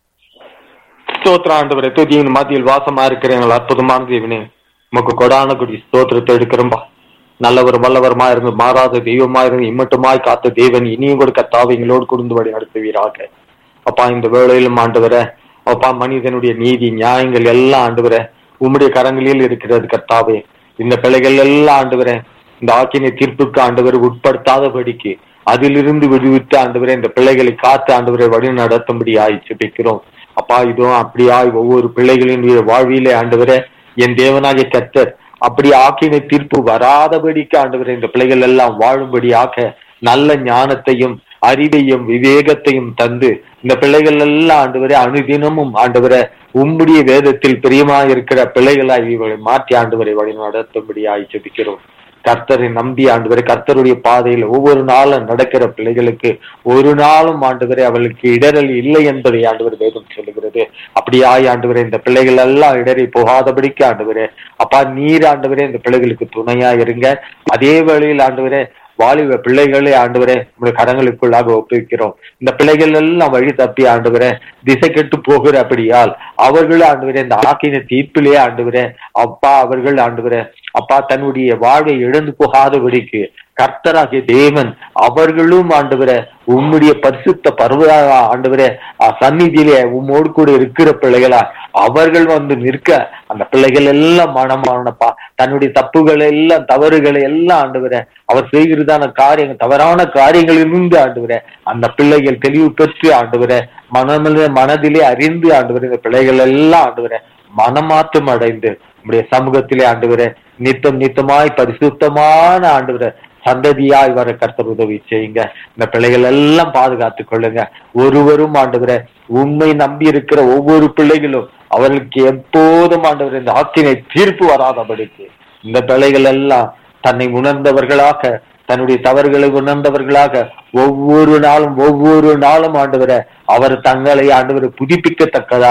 ஸ்தோத்திர ஆண்டவரே துதியின் மத்தியில் வாசமா இருக்கிற எங்கள் அற்புதமான தேவனே உமக்கு கொடான குடி ஸ்தோத்திரத்தை எடுக்கிறோம்பா நல்லவர் வல்லவரமா இருந்து மாறாத தெய்வமா இருந்து இம்மட்டுமாய் காத்த தேவன் இனியும் கூட கத்தாவை எங்களோடு குடும்படி நடத்துவீராக அப்பா இந்த வேளையிலும் ஆண்டவரே அப்பா மனிதனுடைய நீதி நியாயங்கள் எல்லாம் ஆண்டவரே உம்முடைய கரங்களில் இருக்கிறது கர்த்தாவே இந்த பிள்ளைகள் எல்லாம் ஆண்டவரே இந்த ஆக்கினை தீர்ப்புக்கு ஆண்டவர் உட்படுத்தாதபடிக்கு அதிலிருந்து விடுவித்து ஆண்டவரே இந்த பிள்ளைகளை காத்து ஆண்டவரை வழி நடத்தும்படி ஆயிச்சுப்பிக்கிறோம் அப்பா இதுவும் அப்படியாய் ஒவ்வொரு பிள்ளைகளின் வாழ்விலே ஆண்டவரே என் தேவனாகிய கர்த்தர் அப்படி ஆக்கின தீர்ப்பு வராதபடிக்கு ஆண்டவரே இந்த பிள்ளைகள் எல்லாம் வாழும்படியாக நல்ல ஞானத்தையும் அறிவையும் விவேகத்தையும் தந்து இந்த பிள்ளைகள் எல்லாம் ஆண்டவரே அனுதினமும் ஆண்டவரே உம்முடைய வேதத்தில் பிரியமாக இருக்கிற பிள்ளைகளாய் இவர்களை மாற்றி ஆண்டவரை வழி நடத்தும்படியாய் ஜெபிக்கிறோம் கர்த்தரை நம்பி ஆண்டவரை கர்த்தருடைய பாதையில் ஒவ்வொரு நாளும் நடக்கிற பிள்ளைகளுக்கு ஒரு நாளும் ஆண்டவரை அவளுக்கு இடரல் இல்லை என்பதை ஆண்டவர் வேதம் சொல்லுகிறது அப்படியாய் ஆண்டவரே இந்த பிள்ளைகள் எல்லாம் இடறி போகாதபடிக்கு ஆண்டவரே அப்பா நீர் ஆண்டவரே இந்த பிள்ளைகளுக்கு துணையா இருங்க அதே வேளையில் ஆண்டவரே வாலிப பிள்ளைகளே ஆண்டவரே உங்களுடைய கடங்களுக்குள்ளாக ஒப்புவிக்கிறோம் இந்த பிள்ளைகள் எல்லாம் வழி தப்பி ஆண்டவரே திசை கெட்டு போகிற அப்படியால் அவர்கள் ஆண்டவரே இந்த ஆக்கின தீர்ப்பிலே ஆண்டவரே அப்பா அவர்கள் ஆண்டவரே அப்பா தன்னுடைய வாழ்வை இழந்து போகாதபடிக்கு கர்த்தராகிய தேவன் அவர்களும் ஆண்டவரே உம்முடைய பரிசுத்த பருவ ஆண்டவரே அஹ் சந்நிதியிலே உம்மோடு கூட இருக்கிற பிள்ளைகளா அவர்கள் வந்து நிற்க அந்த பிள்ளைகள் எல்லாம் மனமானப்பா தன்னுடைய தப்புகளை எல்லாம் தவறுகளை எல்லாம் ஆண்டவரே அவர் செய்கிறதான காரியங்கள் தவறான காரியங்களிலிருந்து ஆண்டவரே அந்த பிள்ளைகள் தெளிவு பெற்று ஆண்டவரே மனமில மனதிலே அறிந்து ஆண்டவரே இந்த பிள்ளைகள் எல்லாம் ஆண்டவரே மனமாற்றம் அடைந்து உம்முடைய சமூகத்திலே ஆண்டவரே நித்தம் நித்தமாய் பரிசுத்தமான ஆண்டவரே சந்ததியாய் வர கர்த்தர் உதவி செய்யுங்க இந்த பிள்ளைகள் எல்லாம் பாதுகாத்துக் கொள்ளுங்க ஒருவரும் ஆண்டவரே உண்மை நம்பி இருக்கிற ஒவ்வொரு பிள்ளைகளும் அவர்களுக்கு எப்போதும் ஆண்டவர் இந்த ஆக்கினை தீர்ப்பு வராதபடிக்கு இந்த பிள்ளைகள் எல்லாம் தன்னை உணர்ந்தவர்களாக தன்னுடைய தவறுகளை உணர்ந்தவர்களாக ஒவ்வொரு நாளும் ஒவ்வொரு நாளும் ஆண்டவரை அவர் தங்களை ஆண்டவர் புதுப்பிக்கத்தக்கதாக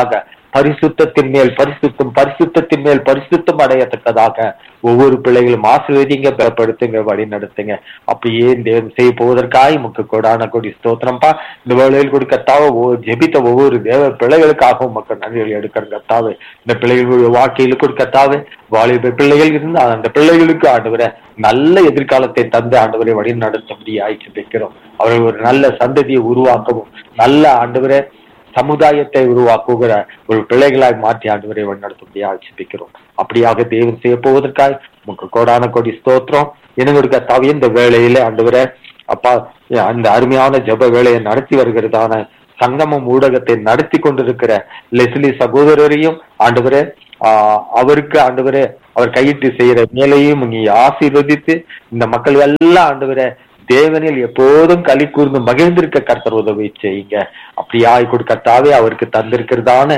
பரிசுத்தத்தின் மேல் பரிசுத்தம் பரிசுத்தத்தின் மேல் பரிசுத்தம் அடையத்தக்கதாக ஒவ்வொரு பிள்ளைகளும் ஆசீர்வதிங்க பலப்படுத்துங்க வழி நடத்துங்க அப்படியே தேவன் செய்ய போவதற்காக முக்கு கொடான கொடி ஸ்தோத்திரம்பா இந்த வேளையில் கொடுக்க கத்தாவை ஜெபித்த ஒவ்வொரு தேவ பிள்ளைகளுக்காகவும் மக்கள் நன்றிகள் எடுக்கிற கத்தாவே இந்த பிள்ளைகளுடைய வாழ்க்கையில் கொடுக்க கத்தாவே வாலிப பிள்ளைகள் இருந்து அந்த பிள்ளைகளுக்கு ஆண்டவரை நல்ல எதிர்காலத்தை தந்து ஆண்டவரை வழி நடத்தும்படி ஆய்ச்சி வைக்கிறோம் அவர்கள் ஒரு நல்ல சந்ததியை உருவாக்கவும் நல்ல ஆண்டவரை சமுதாயத்தை உருவாக்குகிற ஒரு பிள்ளைகளாய் மாற்றி ஆண்டவரை வழிநடத்தும்படி ஆட்சிப்பிக்கிறோம் அப்படியாக தேவன் செய்ய போவதற்காய் உங்க கோடான கொடி ஸ்தோத்திரம் எனக்கு தவிர இந்த வேலையில ஆண்டவரை அப்பா அந்த அருமையான ஜப வேலையை நடத்தி வருகிறதான சங்கமம் ஊடகத்தை நடத்தி கொண்டிருக்கிற லெஸ்லி சகோதரரையும் ஆண்டவரே ஆஹ் அவருக்கு ஆண்டவரே அவர் கையிட்டு செய்யற மேலையும் நீ ஆசீர்வதித்து இந்த மக்கள் எல்லாம் ஆண்டவரே தேவனில் எப்போதும் களி கூர்ந்து மகிழ்ந்திருக்க கர்த்தர் உதவி செய்யுங்க அப்படியாய் கொடுக்கத்தாவே அவருக்கு தந்திருக்கிறதான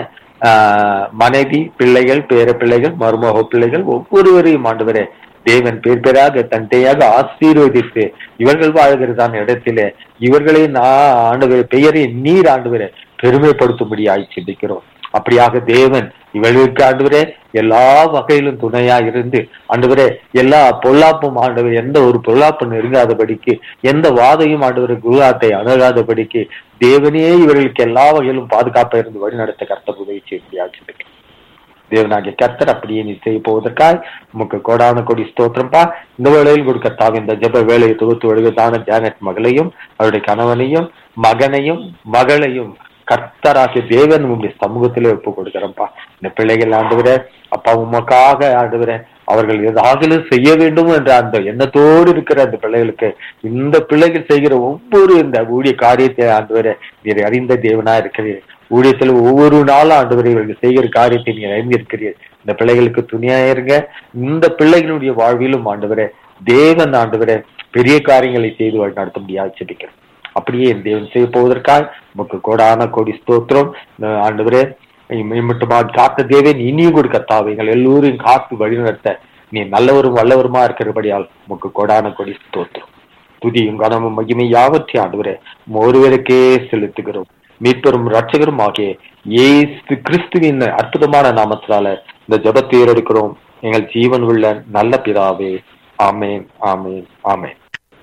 ஆஹ் மனைவி பிள்ளைகள் பேர பிள்ளைகள் மருமக பிள்ளைகள் ஒவ்வொருவரையும் ஆண்டவரே தேவன் பேர் பேராக தந்தையாக ஆசீர்வதித்து இவர்கள் வாழ்கிறதான இடத்திலே இவர்களை நான் ஆண்டவரே பெயரை நீர் ஆண்டவரே பெருமைப்படுத்தும்படி ஆய் சிந்திக்கிறோம் அப்படியாக தேவன் இவர்களுக்கு ஆண்டவரே எல்லா வகையிலும் துணையா இருந்து ஆண்டவரே எல்லா பொல்லாப்பும் ஆண்டவர் எந்த ஒரு பொல்லாப்பும் நெருங்காதபடிக்கு எந்த வாதையும் ஆண்டவர் குருவாத்தை அணுகாதபடிக்கு தேவனே இவர்களுக்கு எல்லா வகையிலும் பாதுகாப்பா இருந்து வழி நடத்த கர்த்த உதவி செய்ய ஆட்சி தேவனாகிய கர்த்தர் அப்படியே நீ செய்ய போவதற்காய் உமக்கு கோடான கொடி ஸ்தோத்திரம்பா இந்த வேளையில் கொடுக்கத்தாவ இந்த ஜெப வேலையை தொகுத்து வருவதான ஜானட் மகளையும் அவருடைய கணவனையும் மகனையும் மகளையும் கர்த்தராகிய தேவன் உங்களுடைய சமூகத்திலே ஒப்பு கொடுக்கிறப்பா இந்த பிள்ளைகள் ஆண்டுகிற அப்பா உமக்காக ஆண்டுகிற அவர்கள் ஏதாவது செய்ய வேண்டும் என்ற அந்த எண்ணத்தோடு இருக்கிற அந்த பிள்ளைகளுக்கு இந்த பிள்ளைகள் செய்கிற ஒவ்வொரு இந்த ஊழிய காரியத்தை ஆண்டுவர நீர் அறிந்த தேவனா இருக்கிறீர் ஊழியத்தில் ஒவ்வொரு நாளும் ஆண்டவரை இவர்கள் செய்கிற காரியத்தை நீர் அறிந்திருக்கிறீர் இந்த பிள்ளைகளுக்கு துணியா இருங்க இந்த பிள்ளைகளுடைய வாழ்விலும் ஆண்டவரே தேவன் ஆண்டவரே பெரிய காரியங்களை செய்து வழி நடத்த முடியாது செபிக்கிறேன் அப்படியே என் தேவன் செய்ய போவதற்காக உமக்கு கோடான கோடி ஸ்தோத்திரம் ஆண்டவரே மட்டுமா காத்த தேவன் இனியும் கொடுக்க தாவைகள் எல்லோரையும் காத்து வழிநடத்த நீ நல்லவரும் வல்லவருமா இருக்கிறபடியால் உமக்கு கோடான கொடி ஸ்தோத்திரம் துதியும் கனமும் மகிமை யாவற்றி ஆண்டவரே ஒருவருக்கே செலுத்துகிறோம் மீட்பெரும் ரட்சகரும் ஆகிய ஏசு கிறிஸ்துவின் அற்புதமான நாமத்தினால இந்த ஜபத்தை ஏறெடுக்கிறோம் எங்கள் ஜீவன் உள்ள நல்ல பிதாவே ஆமேன் ஆமேன் ஆமேன்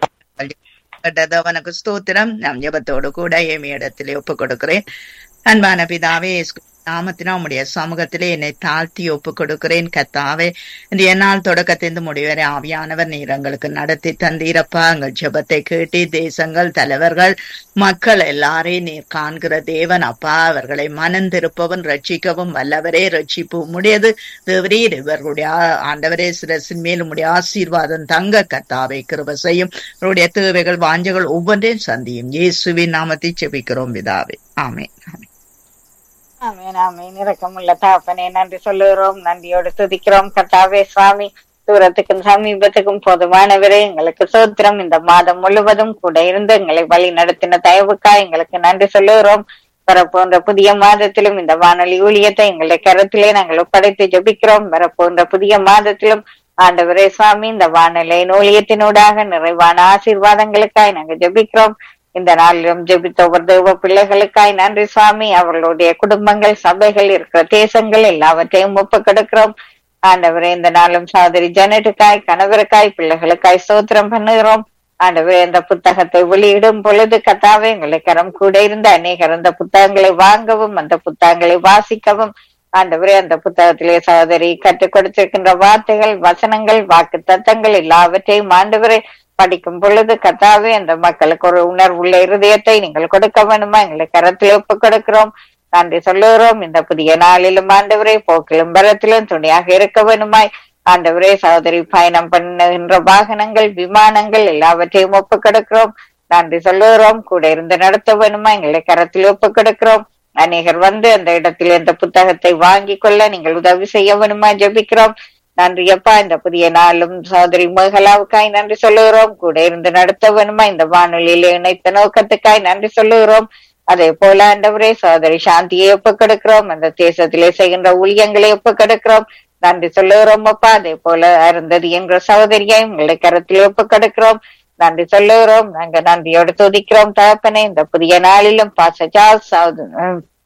அவனுக்கு ஸ்தோத்திரம் நம் ஜபத்தோடு கூட ஏமி இடத்திலே ஒப்புக் கொடுக்கிறேன் அன்பான பிதாவே நாமத்தினா உடைய சமூகத்திலே என்னை தாழ்த்தி ஒப்பு கொடுக்கிறேன் கத்தாவே இந்த என்னால் தொடக்கத்திலிருந்து முடிவரை ஆவியானவர் நீர் எங்களுக்கு நடத்தி தந்தீரப்பா எங்கள் ஜபத்தை கேட்டு தேசங்கள் தலைவர்கள் மக்கள் எல்லாரையும் நீர் காண்கிற தேவன் அப்பா அவர்களை மனம் திருப்பவன் ரட்சிக்கவும் வல்லவரே ரட்சிப்பு முடியது தேவரீர் இவர்களுடைய ஆண்டவரே சிரசின் மேல் உடைய ஆசீர்வாதம் தங்க கத்தாவை கிருப செய்யும் அவருடைய தேவைகள் வாஞ்சகள் ஒவ்வொன்றையும் சந்தியும் இயேசுவின் நாமத்தை செபிக்கிறோம் விதாவே ஆமே ஆமே
ஆமீன் ஆமீன் இரக்கமுள்ள தாப்பனே நன்றி சொல்லுகிறோம் நன்றியோடு துதிக்கிறோம் கர்த்தாவே சுவாமி தூரத்துக்கும் சமீபத்துக்கும் போதுமானவரே எங்களுக்கு சோத்திரம் இந்த மாதம் முழுவதும் கூட இருந்து எங்களை வழி நடத்தின தயவுக்கா எங்களுக்கு நன்றி சொல்லுகிறோம் வரப்போன்ற புதிய மாதத்திலும் இந்த வானொலி ஊழியத்தை எங்களுடைய கருத்திலே நாங்கள் ஒப்படைத்து ஜபிக்கிறோம் வரப்போன்ற புதிய மாதத்திலும் ஆண்டவரே சுவாமி இந்த வானொலி ஊழியத்தினூடாக நிறைவான ஆசீர்வாதங்களுக்காய் நாங்கள் ஜபிக்கிறோம் இந்த நாளிலும் ஜெபித்த ஒவ்வொரு தேவ பிள்ளைகளுக்காய் நன்றி சுவாமி அவர்களுடைய குடும்பங்கள் சபைகள் இருக்கிற தேசங்கள் எல்லாவற்றையும் ஒப்பு கொடுக்கிறோம் ஆண்டவரே இந்த நாளும் சகோதரி ஜனட்டுக்காய் கணவருக்காய் பிள்ளைகளுக்காய் சோத்திரம் பண்ணுகிறோம் ஆண்டவரே இந்த புத்தகத்தை வெளியிடும் பொழுது கத்தாவே எங்களை கரம் கூட இருந்த அநேகர் அந்த புத்தகங்களை வாங்கவும் அந்த புத்தகங்களை வாசிக்கவும் ஆண்டவரே அந்த புத்தகத்திலே சகோதரி கற்றுக் கொடுத்திருக்கின்ற வார்த்தைகள் வசனங்கள் வாக்கு தத்தங்கள் எல்லாவற்றையும் ஆண்டவரே படிக்கும் பொழுது கத்தாவே அந்த மக்களுக்கு ஒரு உணர்வுள்ள இருதயத்தை நீங்கள் கொடுக்க வேணுமா எங்களை கரத்தில் ஒப்பு கொடுக்கிறோம் நன்றி சொல்லுகிறோம் இந்த புதிய நாளிலும் ஆண்டவரே போக்கிலும் பரத்திலும் துணையாக இருக்க வேணுமாய் ஆண்டவரே சகோதரி பயணம் பண்ணுகின்ற வாகனங்கள் விமானங்கள் எல்லாவற்றையும் ஒப்பு கொடுக்கிறோம் நன்றி சொல்லுகிறோம் கூட இருந்து நடத்த வேணுமா எங்களை கரத்தில் ஒப்பு கொடுக்கிறோம் அநேகர் வந்து அந்த இடத்தில் இந்த புத்தகத்தை வாங்கி கொள்ள நீங்கள் உதவி செய்ய வேணுமா ஜபிக்கிறோம் நன்றி அப்பா இந்த புதிய நாளும் சோதரி மகளாவுக்காய் நன்றி சொல்லுகிறோம் கூட இருந்து நடத்த வேணுமா இந்த வானொலியில இணைத்த நோக்கத்துக்காய் நன்றி சொல்லுகிறோம் அதே போல ஆண்டவரே சோதரி சாந்தியை ஒப்புக்கெடுக்கிறோம் அந்த தேசத்திலே செய்கின்ற ஊழியங்களை ஒப்புக்கெடுக்கிறோம் நன்றி சொல்லுகிறோம் அப்பா அதே போல அருந்ததி என்ற சகோதரியை உங்களை கருத்தில் ஒப்புக்கெடுக்கிறோம் நன்றி சொல்லுகிறோம் நாங்க நன்றியோடு துதிக்கிறோம் தகப்பனே இந்த புதிய நாளிலும் பாச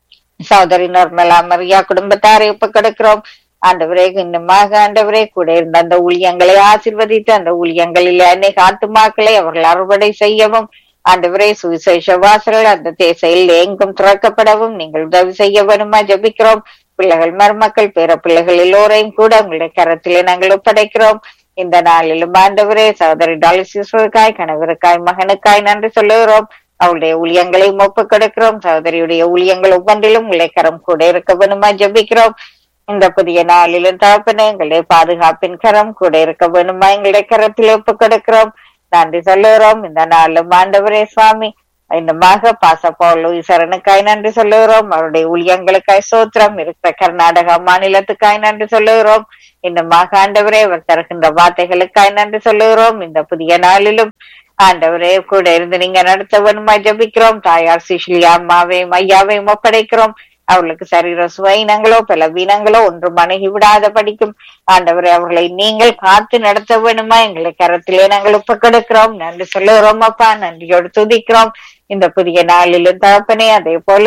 சகோதரி நிர்மலா மரியா குடும்பத்தாரை ஒப்பு கொடுக்கிறோம் ஆண்டவரே இன்னுமாக ஆண்டவரே கூட இருந்த அந்த ஊழியங்களை ஆசிர்வதித்து அந்த ஊழியங்களில் அநேக ஆத்துமாக்களை அவர்கள் அறுவடை செய்யவும் ஆண்டவரே சுவிசேஷ வாசல்கள் அந்த தேசையில் எங்கும் திறக்கப்படவும் நீங்கள் உதவி செய்ய வேணுமா ஜபிக்கிறோம் பிள்ளைகள் மருமக்கள் பேர பிள்ளைகள் எல்லோரையும் கூட உங்களுடைய கரத்திலே நாங்கள் ஒப்படைக்கிறோம் இந்த நாளிலும் ஆண்டவரே சகோதரி டாலிசிஸ்வருக்காய் கணவருக்காய் மகனுக்காய் நன்றி சொல்லுகிறோம் அவளுடைய ஊழியங்களையும் ஒப்பு கொடுக்கிறோம் சகோதரியுடைய ஊழியங்கள் ஒவ்வொன்றிலும் உழைக்கரம் கூட இருக்க வேணுமா ஜபிக்கிறோம் இந்த புதிய நாளிலும் தகப்பனே எங்களுடைய பாதுகாப்பின் கரம் கூட இருக்க வேணுமா எங்களுடைய கரத்தில் ஒப்பு கொடுக்கிறோம் நன்றி சொல்லுகிறோம் இந்த நாளிலும் ஆண்டவரே சுவாமி இன்னமாக பாசப்போல் ஈஸ்வரனுக்காய் நன்றி சொல்லுகிறோம் அவருடைய ஊழியங்களுக்காய் சோத்திரம் இருக்கிற கர்நாடகா மாநிலத்துக்காய் நன்றி சொல்லுகிறோம் இன்னமாக ஆண்டவரே அவர் தருகின்ற வார்த்தைகளுக்காய் நன்றி சொல்லுகிறோம் இந்த புதிய நாளிலும் ஆண்டவரே கூட இருந்து நீங்க நடத்த வேணுமா ஜபிக்கிறோம் தாயார் சிஷ்லியா அம்மாவையும் ஐயாவையும் ஒப்படைக்கிறோம் அவர்களுக்கு சரீர சுவையினங்களோ பல வீனங்களோ ஒன்றும் அணுகி விடாத படிக்கும் ஆண்டவரே அவர்களை நீங்கள் காத்து நடத்த வேணுமா எங்களை கரத்திலே நாங்கள் ஒப்பு கொடுக்கிறோம் நன்றி சொல்லுகிறோம் அப்பா நன்றியோடு துதிக்கிறோம் இந்த புதிய நாளிலும் தகப்பனே அதே போல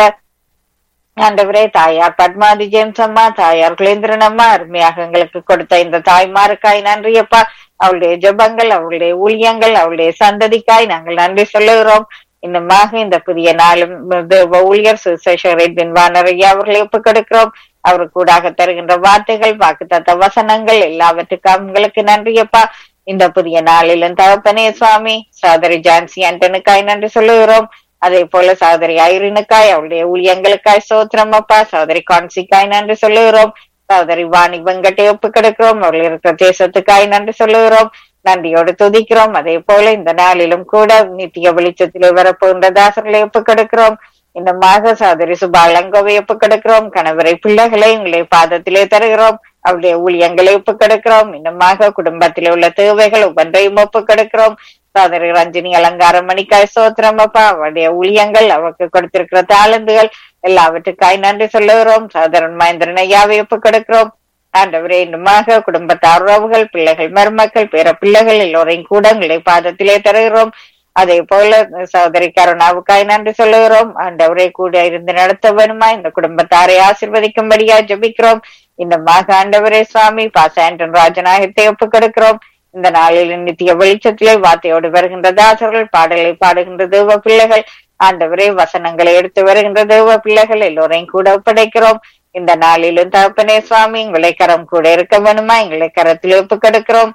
ஆண்டவரே தாயார் பத்மாதி ஜேம்ஸ் அம்மா தாயார் குலேந்திரன் அம்மா அருமையாக எங்களுக்கு கொடுத்த இந்த தாய்மாருக்காய் நன்றியப்பா அவளுடைய ஜெபங்கள் அவளுடைய ஊழியங்கள் அவளுடைய சந்ததிக்காய் நாங்கள் நன்றி சொல்லுகிறோம் இன்னுமாக இந்த புதிய நாளும் தேவ ஊழியர் சுசேஷரின் வானரையா அவர்களை ஒப்புக் கொடுக்கிறோம் அவருக்கு கூடாக தருகின்ற வார்த்தைகள் வாக்குத்தத்த வசனங்கள் எல்லாவற்றுக்கும் உங்களுக்கு நன்றியப்பா இந்த புதிய நாளிலும் தகப்பனே சுவாமி சகோதரி ஜான்சி ஆண்டனுக்காய் நன்றி சொல்லுகிறோம் அதே போல சகோதரி ஐரினுக்காய் அவளுடைய ஊழியங்களுக்காய் சோத்திரம் அப்பா சகோதரி கான்சிக்காய் நன்றி சொல்லுகிறோம் சகோதரி வாணி வெங்கட்டை ஒப்பு கொடுக்கிறோம் அவர்கள் இருக்கிற தேசத்துக்காய் நன்றி சொல்லுகிறோம் நன்றியோடு துதிக்கிறோம் அதே போல இந்த நாளிலும் கூட நித்திய வெளிச்சத்திலே வரப்போகின்ற தாசர்களை ஒப்பு கொடுக்கிறோம் இன்னமாக சகோதரி சுபாலங்கோவை ஒப்பு கொடுக்கிறோம் கணவரை பிள்ளைகளை உங்களை பாதத்திலே தருகிறோம் அவருடைய ஊழியங்களை ஒப்பு கொடுக்கிறோம் இன்னமாக குடும்பத்திலே உள்ள தேவைகள் ஒவ்வொன்றையும் ஒப்பு கொடுக்கிறோம் சகோதரி ரஞ்சினி அலங்காரம் மணிக்காய் சோத்திரம் அப்பா அவருடைய ஊழியங்கள் அவருக்கு கொடுத்திருக்கிற தாளந்துகள் எல்லாவற்றுக்காய் நன்றி சொல்லுகிறோம் சகோதரன் மகேந்திரன் ஐயாவை ஒப்பு கொடுக்கிறோம் ஆண்டவரே இன்னுமாக குடும்பத்தார் உறவுகள் பிள்ளைகள் மருமக்கள் பிற பிள்ளைகள் எல்லோரையும் கூட உங்களை பாதத்திலே தருகிறோம் அதே போல சகோதரி கருணாவுக்காய் நன்றி சொல்லுகிறோம் ஆண்டவரே கூட இருந்து நடத்த வேணுமா இந்த குடும்பத்தாரை ஆசிர்வதிக்கும்படியா ஜபிக்கிறோம் இந்த மாக ஆண்டவரே சுவாமி பாசாண்டன் ராஜநாயகத்தை ஒப்புக் கொடுக்கிறோம் இந்த நாளில் நித்திய வெளிச்சத்திலே வார்த்தையோடு வருகின்ற தாசர்கள் பாடலை பாடுகின்ற தேவ பிள்ளைகள் ஆண்டவரே வசனங்களை எடுத்து வருகின்ற தேவ பிள்ளைகள் எல்லோரையும் கூட ஒப்படைக்கிறோம் இந்த நாளிலும் தகப்பனே சுவாமி உங்களை கரம் கூட இருக்க வேணுமா எங்களை கரத்தில் ஒப்பு கொடுக்கிறோம்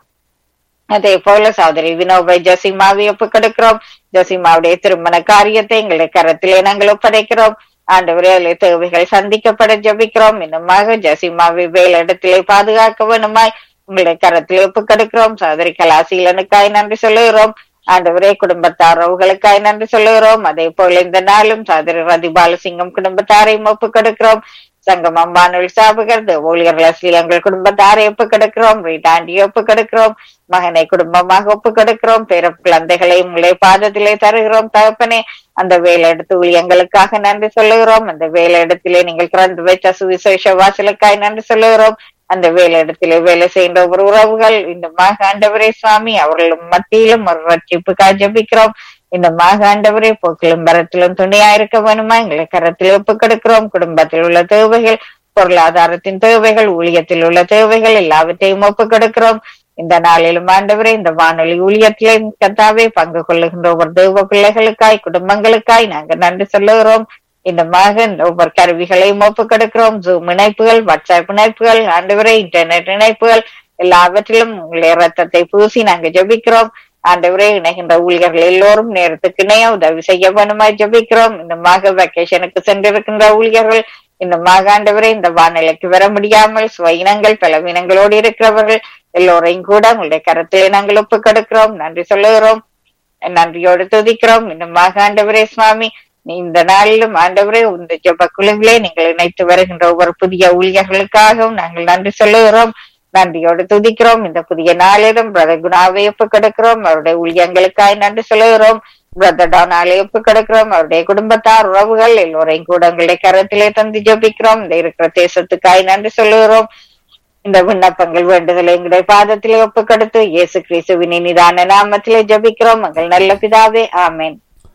அதே போல சகோதரி வினோபை ஜசிமாவை ஒப்பு கொடுக்கிறோம் ஜசிமாவுடைய திருமண காரியத்தை எங்களை கரத்திலே நாங்கள் ஒப்படைக்கிறோம் ஆண்டவரே அதில் தேவைகள் சந்திக்கப்பட ஜபிக்கிறோம் இன்னுமாக ஜசிமாவை வேலையிடத்திலே பாதுகாக்க வேணுமாய் உங்களுடைய கரத்திலே ஒப்பு கொடுக்கிறோம் சகோதரி கலாசீலனுக்காய் நன்றி சொல்லுகிறோம் ஆண்டவரே குடும்பத்தார் உறவுகளுக்காய் நன்றி சொல்லுகிறோம் அதே போல இந்த நாளும் சகோதரி ரதி பாலசிங்கம் குடும்பத்தாரையும் ஒப்பு கொடுக்கிறோம் சங்கமம் வானொலி சாபகர் ஊழியர்கள் ஸ்ரீலங்கள் குடும்பத்தாரை ஒப்பு கொடுக்கிறோம் ரீட்டாண்டியை ஒப்பு கொடுக்கிறோம் மகனை குடும்பமாக ஒப்பு கொடுக்கிறோம் பேர குழந்தைகளை உங்களை பாதத்திலே தருகிறோம் தகப்பனே அந்த வேலையிடத்து ஊழியங்களுக்காக நன்றி சொல்லுகிறோம் அந்த வேலையிடத்திலே நீங்கள் திறந்து வைத்த சுவிசேஷ வாசலுக்காய் நன்றி சொல்லுகிறோம் அந்த வேலையிடத்திலே வேலை செய்கின்ற ஒரு உறவுகள் இந்த மாகாண்டவரே சுவாமி அவர்களும் மத்தியிலும் ஒரு ரட்சிப்புக்காக ஜபிக்கிறோம் இந்த மாகாண்டவரே போக்கிலும் பரத்திலும் துணையா இருக்க வேணுமா எங்களை கரத்தில் ஒப்பு கொடுக்கிறோம் குடும்பத்தில் உள்ள தேவைகள் பொருளாதாரத்தின் தேவைகள் ஊழியத்தில் உள்ள தேவைகள் எல்லாவற்றையும் ஒப்பு கொடுக்கிறோம் இந்த நாளிலும் ஆண்டவரே இந்த வானொலி ஊழியத்திலே கத்தாவே பங்கு கொள்ளுகின்ற ஒவ்வொரு தேவ பிள்ளைகளுக்காய் குடும்பங்களுக்காய் நாங்கள் நன்றி சொல்லுகிறோம் இந்த மகன் ஒவ்வொரு கருவிகளையும் ஒப்பு கொடுக்கிறோம் ஜூம் இணைப்புகள் வாட்ஸ்அப் இணைப்புகள் ஆண்டவரே இன்டர்நெட் இணைப்புகள் எல்லாவற்றிலும் உங்களுடைய ரத்தத்தை பூசி நாங்க ஜபிக்கிறோம் ஆண்டவரே இணைகின்ற ஊழியர்கள் எல்லோரும் நேரத்துக்கு இணைய உதவி செய்ய வேணுமாய் ஜபிக்கிறோம் இந்த மாக வெக்கேஷனுக்கு சென்றிருக்கின்ற ஊழியர்கள் இந்த மாகாண்டவரே இந்த வானிலைக்கு வர முடியாமல் சுவையினங்கள் பலவீனங்களோடு இருக்கிறவர்கள் எல்லோரையும் கூட உங்களுடைய கருத்திலே நாங்கள் ஒப்பு கொடுக்கிறோம் நன்றி சொல்லுகிறோம் நன்றியோடு துதிக்கிறோம் இந்த மாகாண்டவரே சுவாமி இந்த நாளிலும் ஆண்டவரே இந்த ஜப குழுவிலே நீங்கள் இணைத்து வருகின்ற ஒவ்வொரு புதிய ஊழியர்களுக்காகவும் நாங்கள் நன்றி சொல்லுகிறோம் நன்றியோடு துதிக்கிறோம் இந்த புதிய நாளிலும் பிரதர் குணாவை ஒப்பு கொடுக்கிறோம் அவருடைய ஊழியங்களுக்காய் நன்றி சொல்லுகிறோம் பிரதர் டானாலை ஒப்பு கொடுக்கிறோம் அவருடைய குடும்பத்தார் உறவுகள் எல்லோரையும் கூட உங்களுடைய கரத்திலே தந்து ஜபிக்கிறோம் இந்த இருக்கிற தேசத்துக்காய் நன்றி சொல்லுகிறோம் இந்த விண்ணப்பங்கள் வேண்டுதலை எங்களுடைய பாதத்திலே ஒப்பு கொடுத்து இயேசு கிறிஸ்துவின் நிதான நாமத்திலே ஜபிக்கிறோம் எங்கள் நல்ல பிதாவே ஆமேன்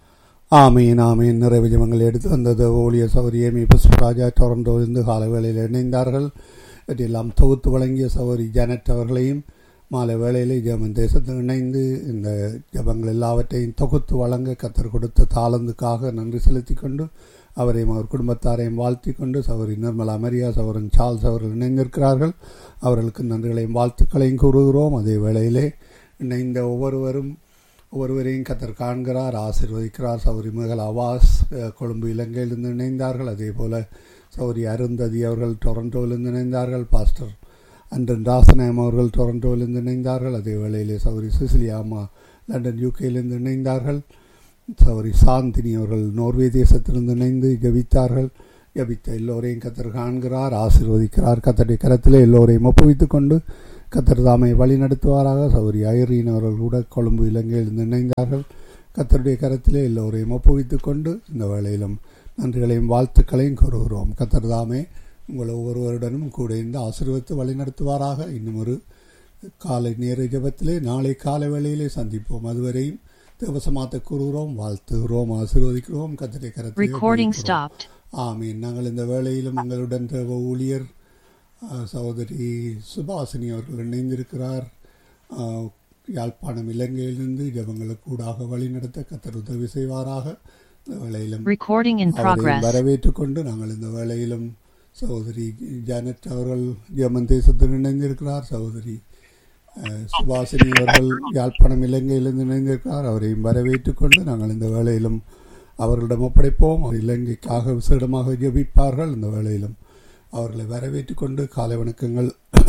ஆமீன் ஆமீன் நிறைவு ஜெபங்கள் எடுத்து வந்தது ஊழிய சௌரிய மி புஷ்பராஜா டொரண்டோவிலிருந்து காலை வேளையில் இணைந்தார்கள் இவற்றையெல்லாம் தொகுத்து வழங்கிய சௌரி ஜானட் அவர்களையும் மாலை வேளையிலே ஜெர்மன் தேசத்தில் இணைந்து இந்த ஜபங்கள் எல்லாவற்றையும் தொகுத்து வழங்க கத்தர் கொடுத்த தாளந்துக்காக நன்றி செலுத்தி கொண்டு அவரையும் அவர் குடும்பத்தாரையும் வாழ்த்தி கொண்டு சௌரி நிர்மலா மரியா சௌரன் சார்ல்ஸ் அவர்கள் இணைந்திருக்கிறார்கள் அவர்களுக்கு நன்றிகளையும் வாழ்த்துக்களையும் கூறுகிறோம் அதே வேளையிலே இணைந்த ஒவ்வொருவரும் ஒவ்வொருவரையும் கத்தர் காண்கிறார் ஆசிர்வதிக்கிறார் சௌரி மகள் அவாஸ் அஹ், கொழும்பு இலங்கையிலிருந்து இணைந்தார்கள் அதே போல சௌரி அருந்ததி அவர்கள் டொரண்டோவிலிருந்து இணைந்தார்கள் பாஸ்டர் அன்றன் ராசநாயம் அவர்கள் டொரண்டோவிலிருந்து இணைந்தார்கள் அதே வேளையிலே சௌரி சிசிலியா அம்மா லண்டன் யூகேயிலிருந்து இணைந்தார்கள் சௌரி சாந்தினி அவர்கள் நோர்வே தேசத்திலிருந்து இணைந்து ஜபித்தார்கள் ஜபித்த எல்லோரையும் கத்தர் காண்கிறார் ஆசீர்வதிக்கிறார் கத்தருடைய கரத்திலே எல்லோரையும் ஒப்புவித்துக் கொண்டு கத்தர் தாமை வழி நடத்துவாராக சௌரி ஐரீன் அவர்கள் கூட கொழும்பு இலங்கையிலிருந்து இணைந்தார்கள் கத்தருடைய கரத்திலே எல்லோரையும் ஒப்புவித்துக் கொண்டு இந்த வேளையிலும் நன்றிகளையும் வாழ்த்துக்களையும் கூறுகிறோம் கத்தர் தாமே உங்கள் ஒவ்வொருவருடனும் கூட இருந்து ஆசீர்வதித்து வழி நடத்துவாராக இன்னும் ஒரு காலை நேர ஜபத்திலே நாளை காலை வேளையிலே சந்திப்போம் அதுவரையும் தேவசமாத்த கூறுகிறோம் வாழ்த்துகிறோம் ஆசீர்வதிக்கிறோம் கத்தருடைய கரத்திலே
Recording
ஒப்புவிக்கிறோம்.
stopped.
ஆமீன் நாங்கள் இந்த வேளையிலும் எங்களுடன் தேவ ஊழியர் அஹ், சகோதரி சுபாசினி அவர்கள் இணைந்திருக்கிறார் அஹ், யாழ்ப்பாணம் இலங்கையிலிருந்து ஜபங்களுக்கு கூடாக வழிநடத்த கத்தர் உதவி செய்வாராக இந்த வேளையிலும்
Recording in
அவரை
progress.
வரவேற்றுக் கொண்டு நாங்கள் இந்த வேளையிலும் சகோதரி ஜானட் அவர்கள் ஜெர்மன் தேசத்தில் இணைந்திருக்கிறார் சகோதரி அஹ், சுபாசினி அவர்கள் யாழ்ப்பாணம் இலங்கையிலிருந்து இணைந்திருக்கிறார் அவரையும் வரவேற்றுக் கொண்டு நாங்கள் இந்த வேளையிலும் அவர்களிடம் ஒப்படைப்போம் அவர் இலங்கைக்காக விசேடமாக ஜெபிப்பார்கள் இந்த வேளையிலும் அவர்களை வரவேற்றுக் கொண்டு காலை வணக்கங்கள்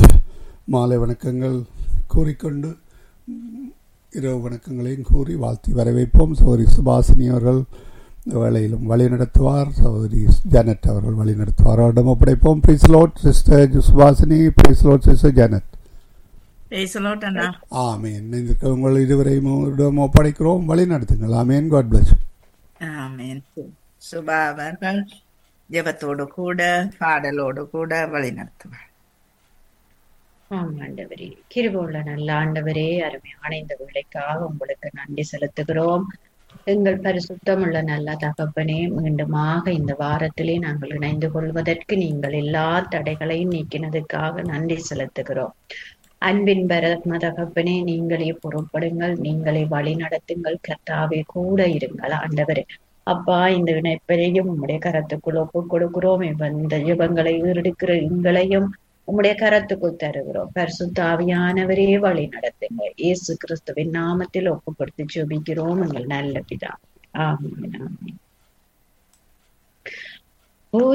மாலை வணக்கங்கள் கூறிக்கொண்டு ம், இரவு வணக்கங்களையும் கூறி வாழ்த்தி வரவேற்போம் சகோதரி சுபாசினி அவர்கள் இந்த வேளையிலும் வழி நடத்துவார் சகோதரி ஜானட் அவர்கள் வழி நடத்துவார் அவரிடம் ஒப்படைப்போம் praise Lord sister Subhashini praise Lord sister Janet
praise the lord அண்ணா
ஆமேன் இந்த உங்கள் இருவரையும் அவரிடம் ஒப்படைக்கிறோம் வழி நடத்துங்கள் ஆமேன் காட் பிளஸ்
ஆமென் சுபா அவர்கள் ஜெபத்தோடு கூட பாடலோடு கூட வழி நடத்துவார்
ஆம் ஆண்டவரே கிருபுள்ள நல்ல ஆண்டவரே அருமையான இந்த வேலைக்காக உங்களுக்கு நன்றி செலுத்துகிறோம் எங்கள் பரிசுத்தமுள்ள நல்ல தகப்பனே மீண்டுமாக இந்த வாரத்திலே நாங்கள் இணைந்து கொள்வதற்கு நீங்கள் எல்லா தடைகளையும் நீக்கினதுக்காக நன்றி செலுத்துகிறோம் அன்பின் பரத்ம தகப்பனே நீங்களே பொறுப்படுங்கள் நீங்களே வழி நடத்துங்கள் கர்த்தாவே கூட இருங்கள் ஆண்டவரே அப்பா இந்த இணைப்பையும் உம்முடைய கரத்துக்குள் ஒப்புக் கொடுக்கிறோம் இந்த யுகங்களை ஈடுக்கிற எங்களையும் உம்முடைய கரத்துக்குள் தருகிறோம் பரிசுத்த ஆவியானவரே வழி நடத்துங்க இயேசு கிறிஸ்துவின் நாமத்தில் ஒப்பு கொடுத்து ஜெபிக்கிறோம் எங்கள் நல்ல பிதா ஆமென் ஆமென்